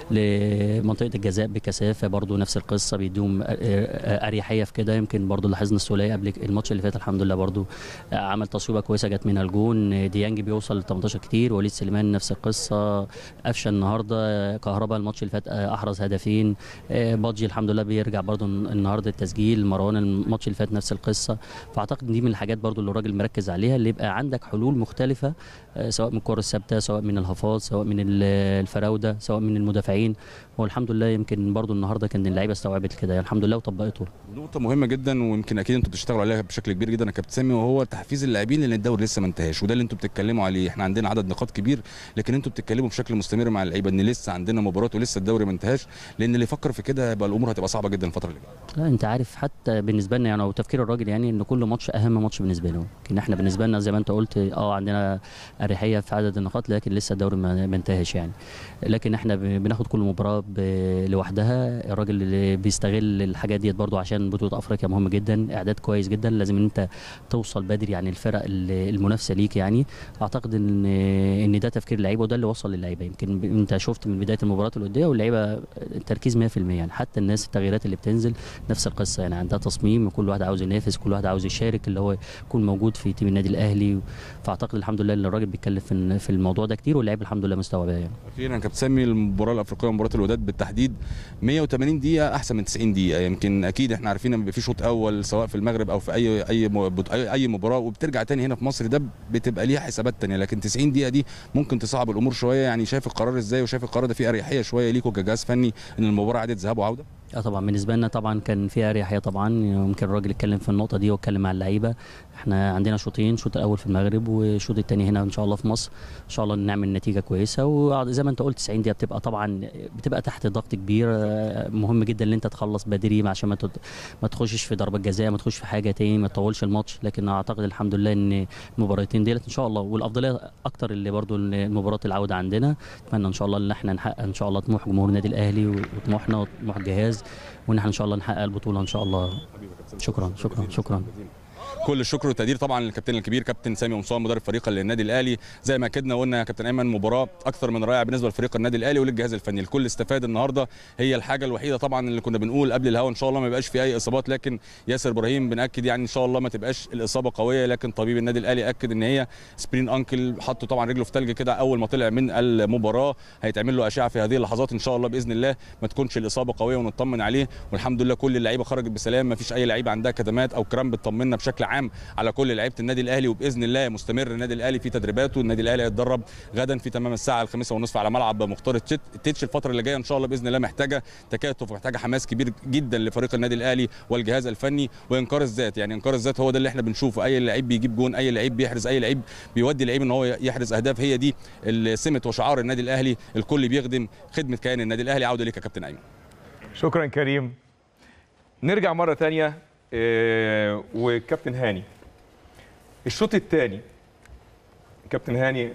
لمنطقه الجزاء بكثافه برضو نفس القصه بيديهم أ- أ- اريحيه في كده يمكن برضو لاحظنا السوليه قبل ك- الماتش اللي فات الحمد لله برضو عمل تصويبه كويسه جت منها الجون ديانج بيوصل ل 18 كتير وليد سليمان نفس القصه قفشه النهارده كهربا الماتش اللي فات احرز هدفين آه، بادجي الحمد لله بيرجع برضو النهارده التسجيل مروان الماتش اللي فات نفس القصه فاعتقد دي من الحاجات برضو اللي الراجل مركز عليها اللي يبقى عندك حلول مختلفه آه، سواء من الكره الثابته سواء من الهفاظ سواء من ال- الفراوده سواء من المدافعين هو الحمد لله يمكن برضو النهارده كان اللعيبه استوعبت كده يعني الحمد لله وطبقته نقطة مهمة جدا ويمكن أكيد أنتوا بتشتغلوا عليها بشكل كبير جدا يا كابتن سامي وهو تحفيز اللاعبين لأن الدوري لسه ما انتهاش وده اللي أنتوا بتتكلموا عليه، إحنا عندنا عدد نقاط كبير لكن أنتوا بتتكلموا بشكل مستمر مع اللعيبة إن لسه عندنا مباراه ولسه الدوري ما انتهاش لأن اللي يفكر في كده يبقى الأمور هتبقى صعبة جدا الفترة اللي جاية. لا انت عارف حتى بالنسبه لنا يعني او تفكير الراجل يعني ان كل ماتش اهم ماتش بالنسبه له يمكن احنا بالنسبه لنا زي ما انت قلت اه عندنا اريحيه في عدد النقاط لكن لسه الدوري ما ما انتهاش يعني لكن احنا ب- بناخد كل مباراه ب- لوحدها الراجل اللي بيستغل الحاجات ديت برضو عشان بطوله افريقيا مهمه جدا اعداد كويس جدا لازم ان انت توصل بدري يعني الفرق ال- المنافسه ليك يعني اعتقد ان ان ده تفكير اللعيبه وده اللي وصل للعيبه يمكن ب- انت شفت من بدايه المباراه الوديه واللعيبه التركيز 100% يعني حتى الناس التغييرات اللي بتنزل نفس القصه يعني عندها تصميم وكل واحد عاوز ينافس كل واحد عاوز يشارك اللي هو يكون موجود في تيم النادي الاهلي فاعتقد الحمد لله ان الراجل بيتكلم في في الموضوع ده كتير واللعيبه الحمد لله مستوعباه يعني اخيرا يا كابتن سامي المباراه الافريقيه ومباراه الوداد بالتحديد 180 دقيقه احسن من 90 دقيقه يمكن اكيد احنا عارفين ان بيبقى في شوط اول سواء في المغرب او في اي اي م- بط- اي أي مباراه وبترجع تاني هنا في مصر ده بتبقى ليها حسابات تانية لكن 90 دقيقه دي ممكن تصعب الامور شويه يعني شايف القرار ازاي وشايف القرار ده فيه اريحيه شويه ليكوا كجهاز فني ان المباراه عادت ذهاب وعوده اه طبعا بالنسبه لنا طبعا كان فيها اريحيه طبعا يمكن الراجل اتكلم في النقطه دي واتكلم مع اللعيبه احنا عندنا شوطين الشوط الاول في المغرب والشوط الثاني هنا ان شاء الله في مصر ان شاء الله نعمل نتيجه كويسه وزي ما انت قلت 90 دقيقه بتبقى طبعا بتبقى تحت ضغط كبير آه، مهم جدا ان انت تخلص بدري عشان ما تت- ما تخشش في ضربه جزاء ما تخش في حاجه تاني ما تطولش الماتش لكن اعتقد الحمد لله ان المباراتين ديت ان شاء الله والافضليه اكتر اللي برضو المباراه العوده عندنا اتمنى ان شاء الله ان احنا نحقق ان شاء الله طموح جمهور النادي الاهلي وطموحنا وطموح الجهاز وان احنا ان شاء الله نحقق البطوله ان شاء الله شكرا شكرا شكرا كل الشكر والتقدير طبعا للكابتن الكبير كابتن سامي قمصان مدرب فريق النادي الاهلي زي ما اكدنا وقلنا يا كابتن ايمن مباراه اكثر من رائعه بالنسبه لفريق النادي الاهلي وللجهاز الفني الكل استفاد النهارده هي الحاجه الوحيده طبعا اللي كنا بنقول قبل الهوا ان شاء الله ما يبقاش في اي اصابات لكن ياسر ابراهيم بناكد يعني ان شاء الله ما تبقاش الاصابه قويه لكن طبيب النادي الاهلي اكد ان هي سبرين انكل حطوا طبعا رجله في ثلج كده اول ما طلع من المباراه هيتعمل له اشعه في هذه اللحظات ان شاء الله باذن الله ما تكونش الاصابه قويه ونطمن عليه والحمد لله كل اللعيبه خرجت بسلام ما فيش اي لعيبه عندها كدمات او كرام بتطمنا بشكل عام على كل لعيبه النادي الاهلي وباذن الله مستمر النادي الاهلي في تدريباته النادي الاهلي هيتدرب غدا في تمام الساعه الخامسة ونصف على ملعب مختار التت- التتش الفتره اللي جايه ان شاء الله باذن الله محتاجه تكاتف ومحتاجه حماس كبير جدا لفريق النادي الاهلي والجهاز الفني وانكار الذات يعني انكار الذات هو ده اللي احنا بنشوفه اي لعيب بيجيب جون اي لعيب بيحرز اي لعيب بيودي لعيب ان هو يحرز اهداف هي دي سمه وشعار النادي الاهلي الكل بيخدم خدمه كيان النادي الاهلي عوده ليك يا كابتن ايمن شكرا كريم نرجع مرة تانية آه، وكابتن هاني الشوط الثاني كابتن هاني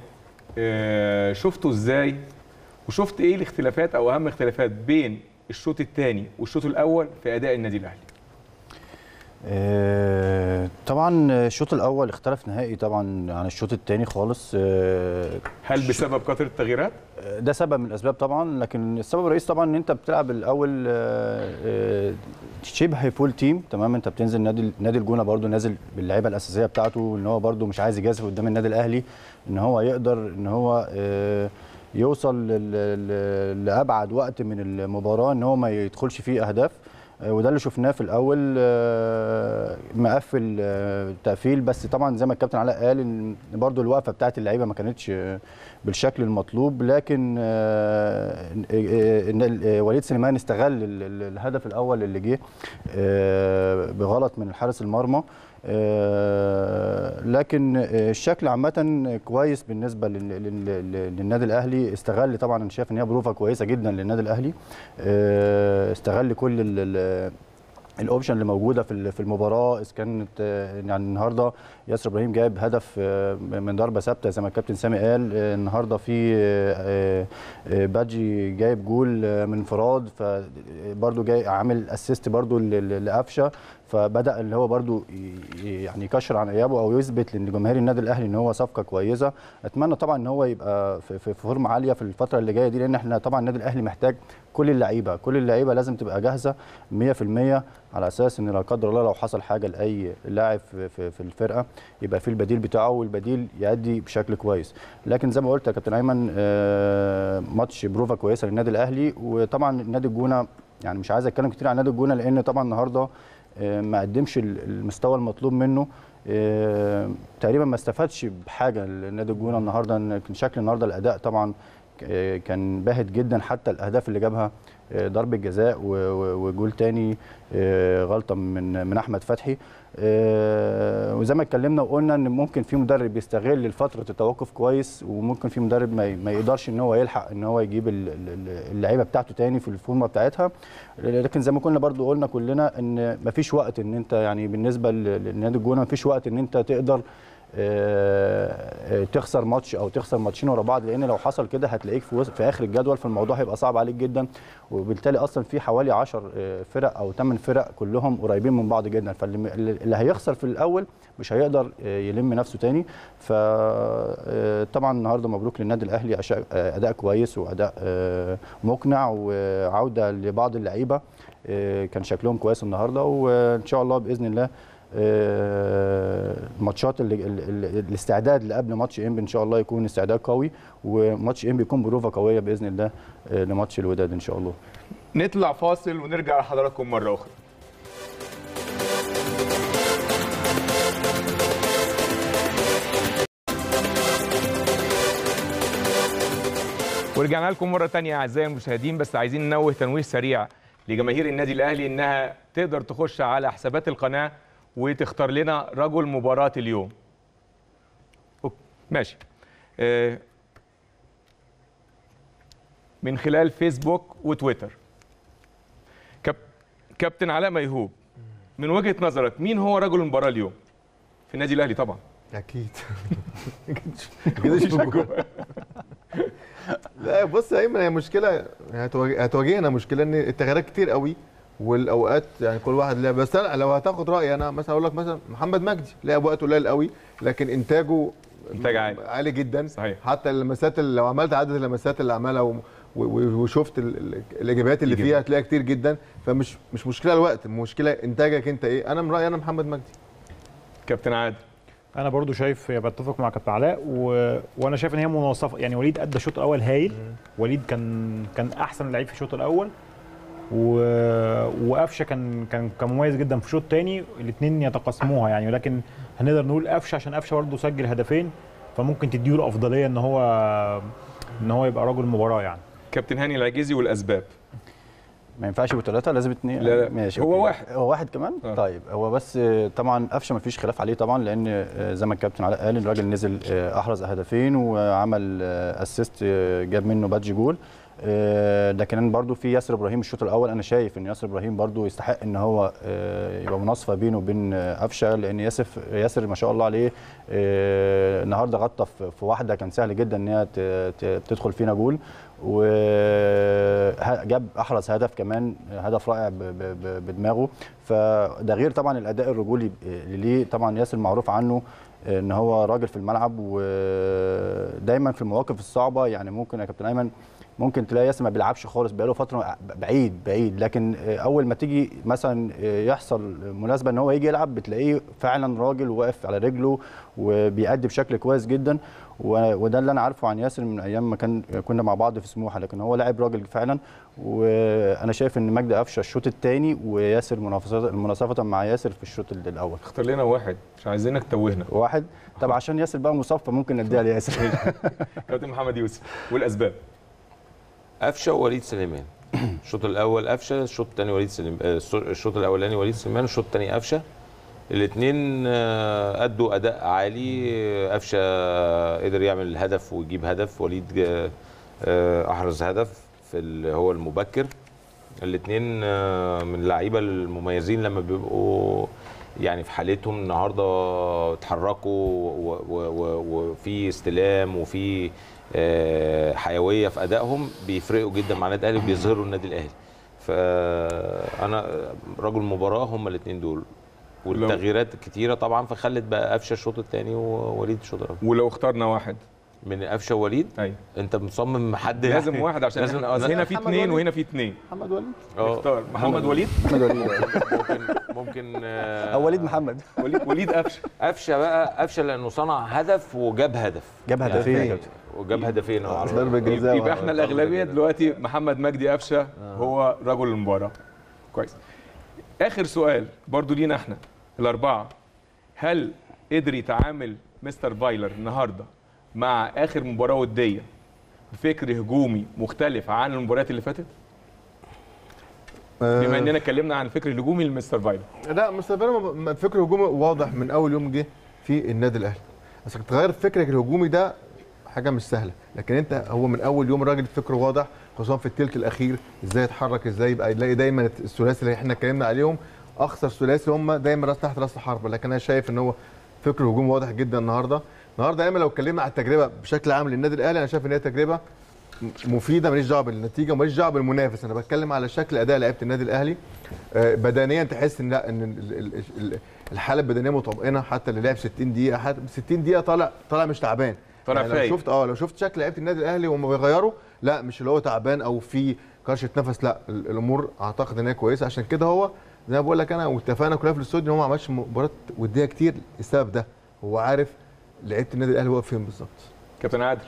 آه، شفته ازاي وشفت ايه الاختلافات او اهم اختلافات بين الشوط الثاني والشوط الاول في اداء النادي الاهلي آه، طبعا الشوط الاول اختلف نهائي طبعا عن الشوط الثاني خالص آه، هل بسبب كثره التغييرات ده سبب من الاسباب طبعا لكن السبب الرئيسي طبعا ان انت بتلعب الاول آه، آه، شبه فول تيم تمام انت بتنزل نادي نادي الجونه برده نازل باللعيبه الاساسيه بتاعته ان هو برده مش عايز يجازف قدام النادي الاهلي ان هو يقدر ان هو آه، يوصل لل- لل- لابعد وقت من المباراه ان هو ما يدخلش فيه اهداف آه، وده اللي شفناه في الاول آه، مقفل آه، تقفيل بس طبعا زي ما الكابتن علاء قال ان برضو الوقفه بتاعت اللعيبه ما كانتش آه، بالشكل المطلوب لكن آه، آه، إن آه، وليد سليمان استغل ال- ال- الهدف الاول اللي جه آه، بغلط من حارس المرمى آه، لكن آه، الشكل عامه كويس بالنسبه لل- لل- لل- للنادي الاهلي استغل طبعا انا شايف ان هي بروفه كويسه جدا للنادي الاهلي آه، استغل كل ال- ال- الاوبشن اللي موجوده في ال- في المباراه اذا كانت آه، يعني النهارده ياسر ابراهيم جايب هدف آه، من ضربه ثابته زي ما الكابتن سامي قال آه، النهارده في آه، آه، بادجي جايب جول آه، من انفراد فبرده جاي عامل اسيست برده لقفشه فبدا اللي هو برده يعني يكشر عن ايابه او يثبت لجماهير النادي الاهلي ان هو صفقه كويسه اتمنى طبعا ان هو يبقى في, في في فورمه عاليه في الفتره اللي جايه دي لان احنا طبعا النادي الاهلي محتاج كل اللعيبه كل اللعيبه لازم تبقى جاهزه 100% على اساس ان لا قدر الله لو حصل حاجه لاي لاعب في, في, في الفرقه يبقى في البديل بتاعه والبديل يأدي بشكل كويس لكن زي ما قلت يا كابتن ايمن آه، ماتش بروفا كويسه للنادي الاهلي وطبعا نادي الجونه يعني مش عايز اتكلم كتير عن نادي الجونه لان طبعا النهارده آه، ما قدمش ال- المستوى المطلوب منه آه، تقريبا ما استفادش بحاجه لنادي الجونه النهارده إن كان شكل النهارده الاداء طبعا آه، كان باهت جدا حتى الاهداف اللي جابها آه، ضربه جزاء و- و- وجول تاني آه، غلطه من من احمد فتحي آه، وزي ما اتكلمنا وقلنا ان ممكن في مدرب يستغل فتره التوقف كويس وممكن في مدرب ما ي- ما يقدرش ان هو يلحق ان هو يجيب ال- ال- اللعيبه بتاعته تاني في الفورمه بتاعتها لكن زي ما كنا برضو قلنا كلنا ان مفيش وقت ان انت يعني بالنسبه ل- لنادي الجونه مفيش وقت ان انت تقدر آه، آه، تخسر ماتش او تخسر ماتشين ورا بعض لان لو حصل كده هتلاقيك في, وسط- في اخر الجدول فالموضوع هيبقى صعب عليك جدا وبالتالي اصلا في حوالي 10 فرق او 8 فرق كلهم قريبين من بعض جدا فاللي اللي هيخسر في الاول مش هيقدر آه، يلم نفسه تاني فطبعا النهارده مبروك للنادي الاهلي أشا- آه، اداء كويس واداء آه، مقنع وعوده لبعض اللعيبه آه، كان شكلهم كويس النهارده وان شاء الله باذن الله آه، الماتشات اللي ال- ال- الاستعداد اللي قبل ماتش انبي ان شاء الله يكون استعداد قوي وماتش انبي يكون بروفه قويه باذن الله آه، لماتش الوداد ان شاء الله نطلع فاصل ونرجع لحضراتكم مره اخرى ورجعنا لكم مره تانية اعزائي المشاهدين بس عايزين ننوه تنويه سريع لجماهير النادي الاهلي انها تقدر تخش على حسابات القناه وتختار لنا رجل مباراه اليوم أوك، ماشي آه، من خلال فيسبوك وتويتر كاب... كابتن علاء ميهوب من وجهه نظرك مين هو رجل المباراه اليوم في النادي الاهلي طبعا اكيد كده مش موجود. لا بص يا ايمن هي مشكله هتواجه- هتواجهنا مشكله ان التغييرات كتير قوي والاوقات يعني كل واحد لعب بس انا لو هتاخد رايي انا مثلا اقول لك مثلا محمد مجدي لعب وقت قليل قوي لكن انتاجه إنتاج عالي. عالي جدا صحيح. حتى اللمسات اللي لو عملت عدد اللمسات اللي عملها و- و- و- وشفت ال- ال- الايجابيات اللي إيجابي. فيها هتلاقيها كتير جدا فمش مش مشكله الوقت المشكله انتاجك انت ايه انا من رايي انا محمد مجدي كابتن عادل انا برضو شايف بتفق مع كابتن علاء و... وانا شايف ان هي مناصفه يعني وليد ادى الشوط الاول هايل وليد كان كان احسن لعيب في الشوط الاول و... وقفشه كان كان كان مميز جدا في الشوط الثاني الاثنين يتقاسموها يعني ولكن هنقدر نقول قفشه عشان قفشه برضه سجل هدفين فممكن تديله الافضليه ان هو ان هو يبقى رجل مباراه يعني كابتن هاني العجيزي والاسباب ما ينفعش يبقوا ثلاثة لازم اثنين لا، لا. ماشي هو أوكي. واحد. هو واحد كمان آه. طيب هو بس آه، طبعا قفشه ما فيش خلاف عليه طبعا لان آه، زي ما الكابتن علاء قال الراجل نزل آه، احرز هدفين وعمل اسيست جاب منه بادج جول آه، لكن برضو في ياسر ابراهيم الشوط الاول انا شايف ان ياسر ابراهيم برضو يستحق ان هو آه، يبقى مناصفه بينه وبين آه، قفشه لان ياسر ياسر ما شاء الله عليه آه، النهارده غطى في في واحده كان سهل جدا ان هي ت- ت- تدخل فينا جول وجاب احرز هدف كمان هدف رائع ب- ب- ب- بدماغه فده غير طبعا الاداء الرجولي اللي ليه طبعا ياسر معروف عنه ان هو راجل في الملعب ودايما في المواقف الصعبه يعني ممكن يا كابتن ايمن ممكن تلاقي ياسر ما بيلعبش خالص بقاله فتره بعيد بعيد لكن اول ما تيجي مثلا يحصل مناسبه ان هو يجي يلعب بتلاقيه فعلا راجل واقف على رجله وبيأدي بشكل كويس جدا و- وده اللي انا عارفه عن ياسر من ايام ما كان كنا مع بعض في سموحه لكن هو لاعب راجل فعلا وانا شايف ان مجدي قفشه الشوط الثاني وياسر منافسه مناصفه مع ياسر في الشوط الاول اختار لنا واحد مش عايزينك توهنا واحد طب عشان ياسر بقى مصاب فممكن نديها لياسر كابتن محمد يوسف والاسباب قفشه ووليد سليمان الشوط الاول قفشه الشوط الثاني وليد سليمان الشوط الاولاني وليد سليمان الشوط الثاني قفشه الاثنين ادوا اداء عالي آه، قفشه قدر يعمل هدف ويجيب هدف وليد آه، آه، احرز هدف في ال- هو المبكر الاثنين من اللعيبه المميزين لما بيبقوا يعني في حالتهم النهارده اتحركوا و- و- و- وفي استلام وفي آه، حيويه في ادائهم بيفرقوا جدا مع النادي الاهلي وبيظهروا النادي الاهلي فانا رجل مباراه هم الاثنين دول والتغييرات الكتيره طبعا فخلت بقى قفشه الشوط الثاني ووليد الشوط الاول ولو اخترنا واحد من قفشه ووليد ايوه انت مصمم حد لازم يعني؟ واحد عشان لازم- احنا أصل هنا في محمد اثنين وليد. وهنا في اثنين محمد وليد اه اختار محمد وليد محمد وليد ممكن ممكن آه، او وليد محمد وليد وليد قفشه قفشه بقى قفشه لانه صنع هدف وجاب هدف جاب هدفين يا كابتن وجاب هدفين اه ضربه جزاء يبقى احنا الاغلبيه دلوقتي محمد مجدي قفشه هو رجل المباراه كويس اخر سؤال برضو لينا احنا الاربعه هل قدر يتعامل مستر فايلر النهارده مع اخر مباراه وديه بفكر هجومي مختلف عن المباريات اللي فاتت بما اننا اتكلمنا عن الفكر الهجومي لمستر فايلر لا مستر فيرما فكر هجومي واضح من اول يوم جه في النادي الاهلي بس تغير فكرك الهجومي ده حاجه مش سهله لكن انت هو من اول يوم الراجل فكره واضح خصوصا في الثلث الاخير ازاي يتحرك ازاي يبقى يلاقي دايما الثلاثي اللي احنا اتكلمنا عليهم اخسر ثلاثي هم دايما راس تحت راس الحربه لكن انا شايف ان هو فكر هجومي واضح جدا النهارده النهارده ايمن لو اتكلمنا على التجربه بشكل عام للنادي الاهلي انا شايف ان هي تجربه مفيده ماليش دعوه بالنتيجه وماليش دعوه بالمنافس انا بتكلم على شكل اداء لعيبه النادي الاهلي آه، بدنيا تحس ان لا ان ال- ال- ال- الحاله البدنيه مطمئنه حتى اللي لعب 60 دقيقه حتى 60 دقيقه طالع طالع مش تعبان طالع يعني فايق. لو شفت اه لو شفت شكل لعيبه النادي الاهلي وهم بيغيروا لا مش اللي هو تعبان او في كرشه نفس لا ال- الامور اعتقد ان هي كويسه عشان كده هو زي ما بقول لك انا واتفقنا كلنا في الاستوديو ان هو ما عملش مباراه وديه كتير السبب ده هو عارف لعيبه النادي الاهلي واقف فين بالظبط كابتن عادل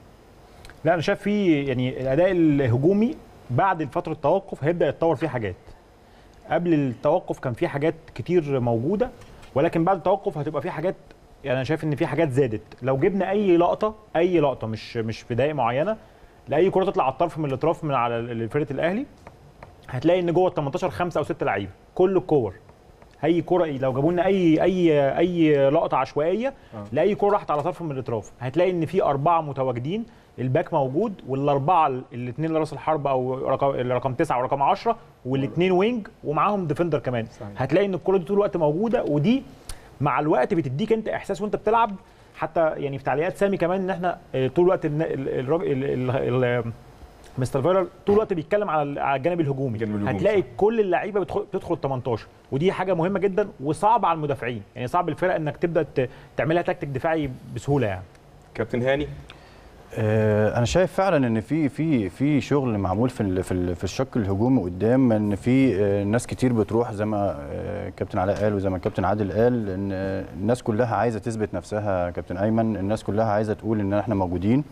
لا انا شايف في يعني الاداء الهجومي بعد فتره التوقف هيبدا يتطور فيه حاجات قبل التوقف كان في حاجات كتير موجوده ولكن بعد التوقف هتبقى في حاجات يعني انا شايف ان في حاجات زادت لو جبنا اي لقطه اي لقطه مش مش في دقائق معينه لاي كره تطلع على الطرف من الاطراف من على فرقه الاهلي هتلاقي ان جوه ال 18 خمسه او سته لعيبه كل الكور اي كره لو جابوا لنا اي اي اي لقطه عشوائيه آه. لاي كره راحت على طرف من الاطراف هتلاقي ان في اربعه متواجدين الباك موجود والاربعه الاثنين اللي راس الحرب او رقم رقم تسعه ورقم 10 والاثنين وينج ومعاهم ديفندر كمان صحيح. هتلاقي ان الكره دي طول الوقت موجوده ودي مع الوقت بتديك انت احساس وانت بتلعب حتى يعني في تعليقات سامي كمان ان احنا آه، طول الوقت الن- ال- الراجل ال- ال- ال- مستر فايلر طول الوقت بيتكلم على ال- على الجانب الهجومي الجانب الهجومي، هتلاقي صح. كل اللعيبه بتدخل بتدخل 18 ودي حاجه مهمه جدا وصعبه على المدافعين يعني صعب الفرق انك تبدا ت- تعملها تكتيك دفاعي بسهوله يعني كابتن هاني آه، انا شايف فعلا ان في في في شغل معمول في ال- في ال- في الشق الهجومي قدام ان في آه، ناس كتير بتروح زي ما آه، كابتن علاء قال وزي ما كابتن عادل قال ان آه، الناس كلها عايزه تثبت نفسها كابتن ايمن الناس كلها عايزه تقول ان احنا موجودين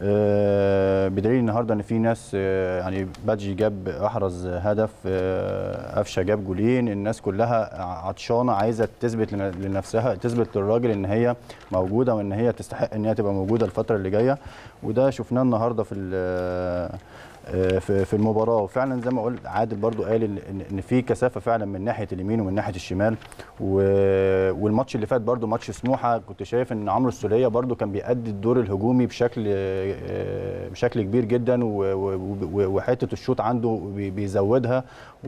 آه، بدليل النهارده ان في ناس آه، يعني بادجي جاب احرز هدف آه، قفشه جاب جولين الناس كلها عطشانه عايزه تثبت لن- لنفسها تثبت للراجل ان هي موجوده وان هي تستحق ان هي تبقى موجوده الفتره اللي جايه وده شفناه النهارده في ال- آه، في في المباراه وفعلا زي ما قلت عادل برضو قال ان إن- ان في كثافه فعلا من ناحيه اليمين ومن ناحيه الشمال و- والماتش اللي فات برضو ماتش سموحه كنت شايف ان عمرو السوليه برضو كان بيأدي الدور الهجومي بشكل آه، بشكل كبير جدا و- و- و- وحته الشوط عنده بي- بيزودها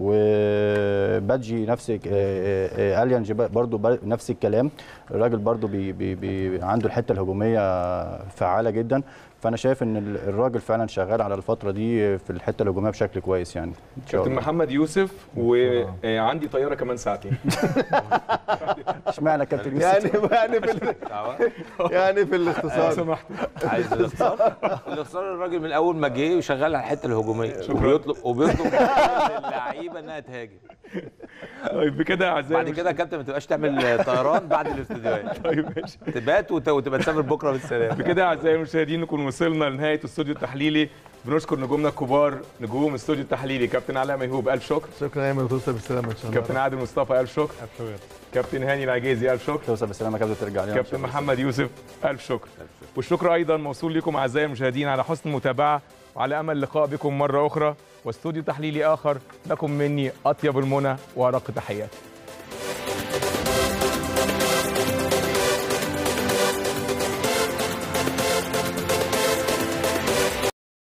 وبادجي نفس آه، آه، اليان جبا- برضو بر- نفس الكلام الراجل برضو بي بي بي عنده الحته الهجوميه فعاله جدا فانا شايف ان ال- الراجل فعلا شغال على الفتره دي في الحته الهجوميه بشكل كويس يعني ان شاء كابتن الله محمد يوسف وعندي طياره كمان ساعتين اشمعنى كابتن يوسف يعني يعني في ال- يعني في لو الاختصار سمحت عايز الاختصار الاختصار الراجل من اول ما جه وشغال على الحته الهجوميه وبيطلب وبيطلب من كل اللعيبه انها تهاجم طيب بكده يا اعزائي بعد كده يا كابتن ما تبقاش تعمل طيران بعد الاستوديوهات طيب ماشي تبات وت- وتبقى تسافر بكره بالسلامه بكده اعزائي المشاهدين نكون وصلنا لنهايه الاستوديو التحليلي بنشكر نجومنا الكبار نجوم الاستوديو التحليلي كابتن علاء ميهوب الف شكر شكرا يا ايمن وتوصل بالسلامه ان شاء الله كابتن عادل مصطفى الف شكر كابتن هاني العجيزي الف شكر توصل بالسلامه يا كابتن ترجع لنا إن شاء كابتن الله. محمد يوسف الف شكر والشكر ايضا موصول لكم اعزائي المشاهدين على حسن المتابعه وعلى امل اللقاء بكم مره اخرى واستوديو تحليلي اخر لكم مني اطيب المنى وارق تحياتي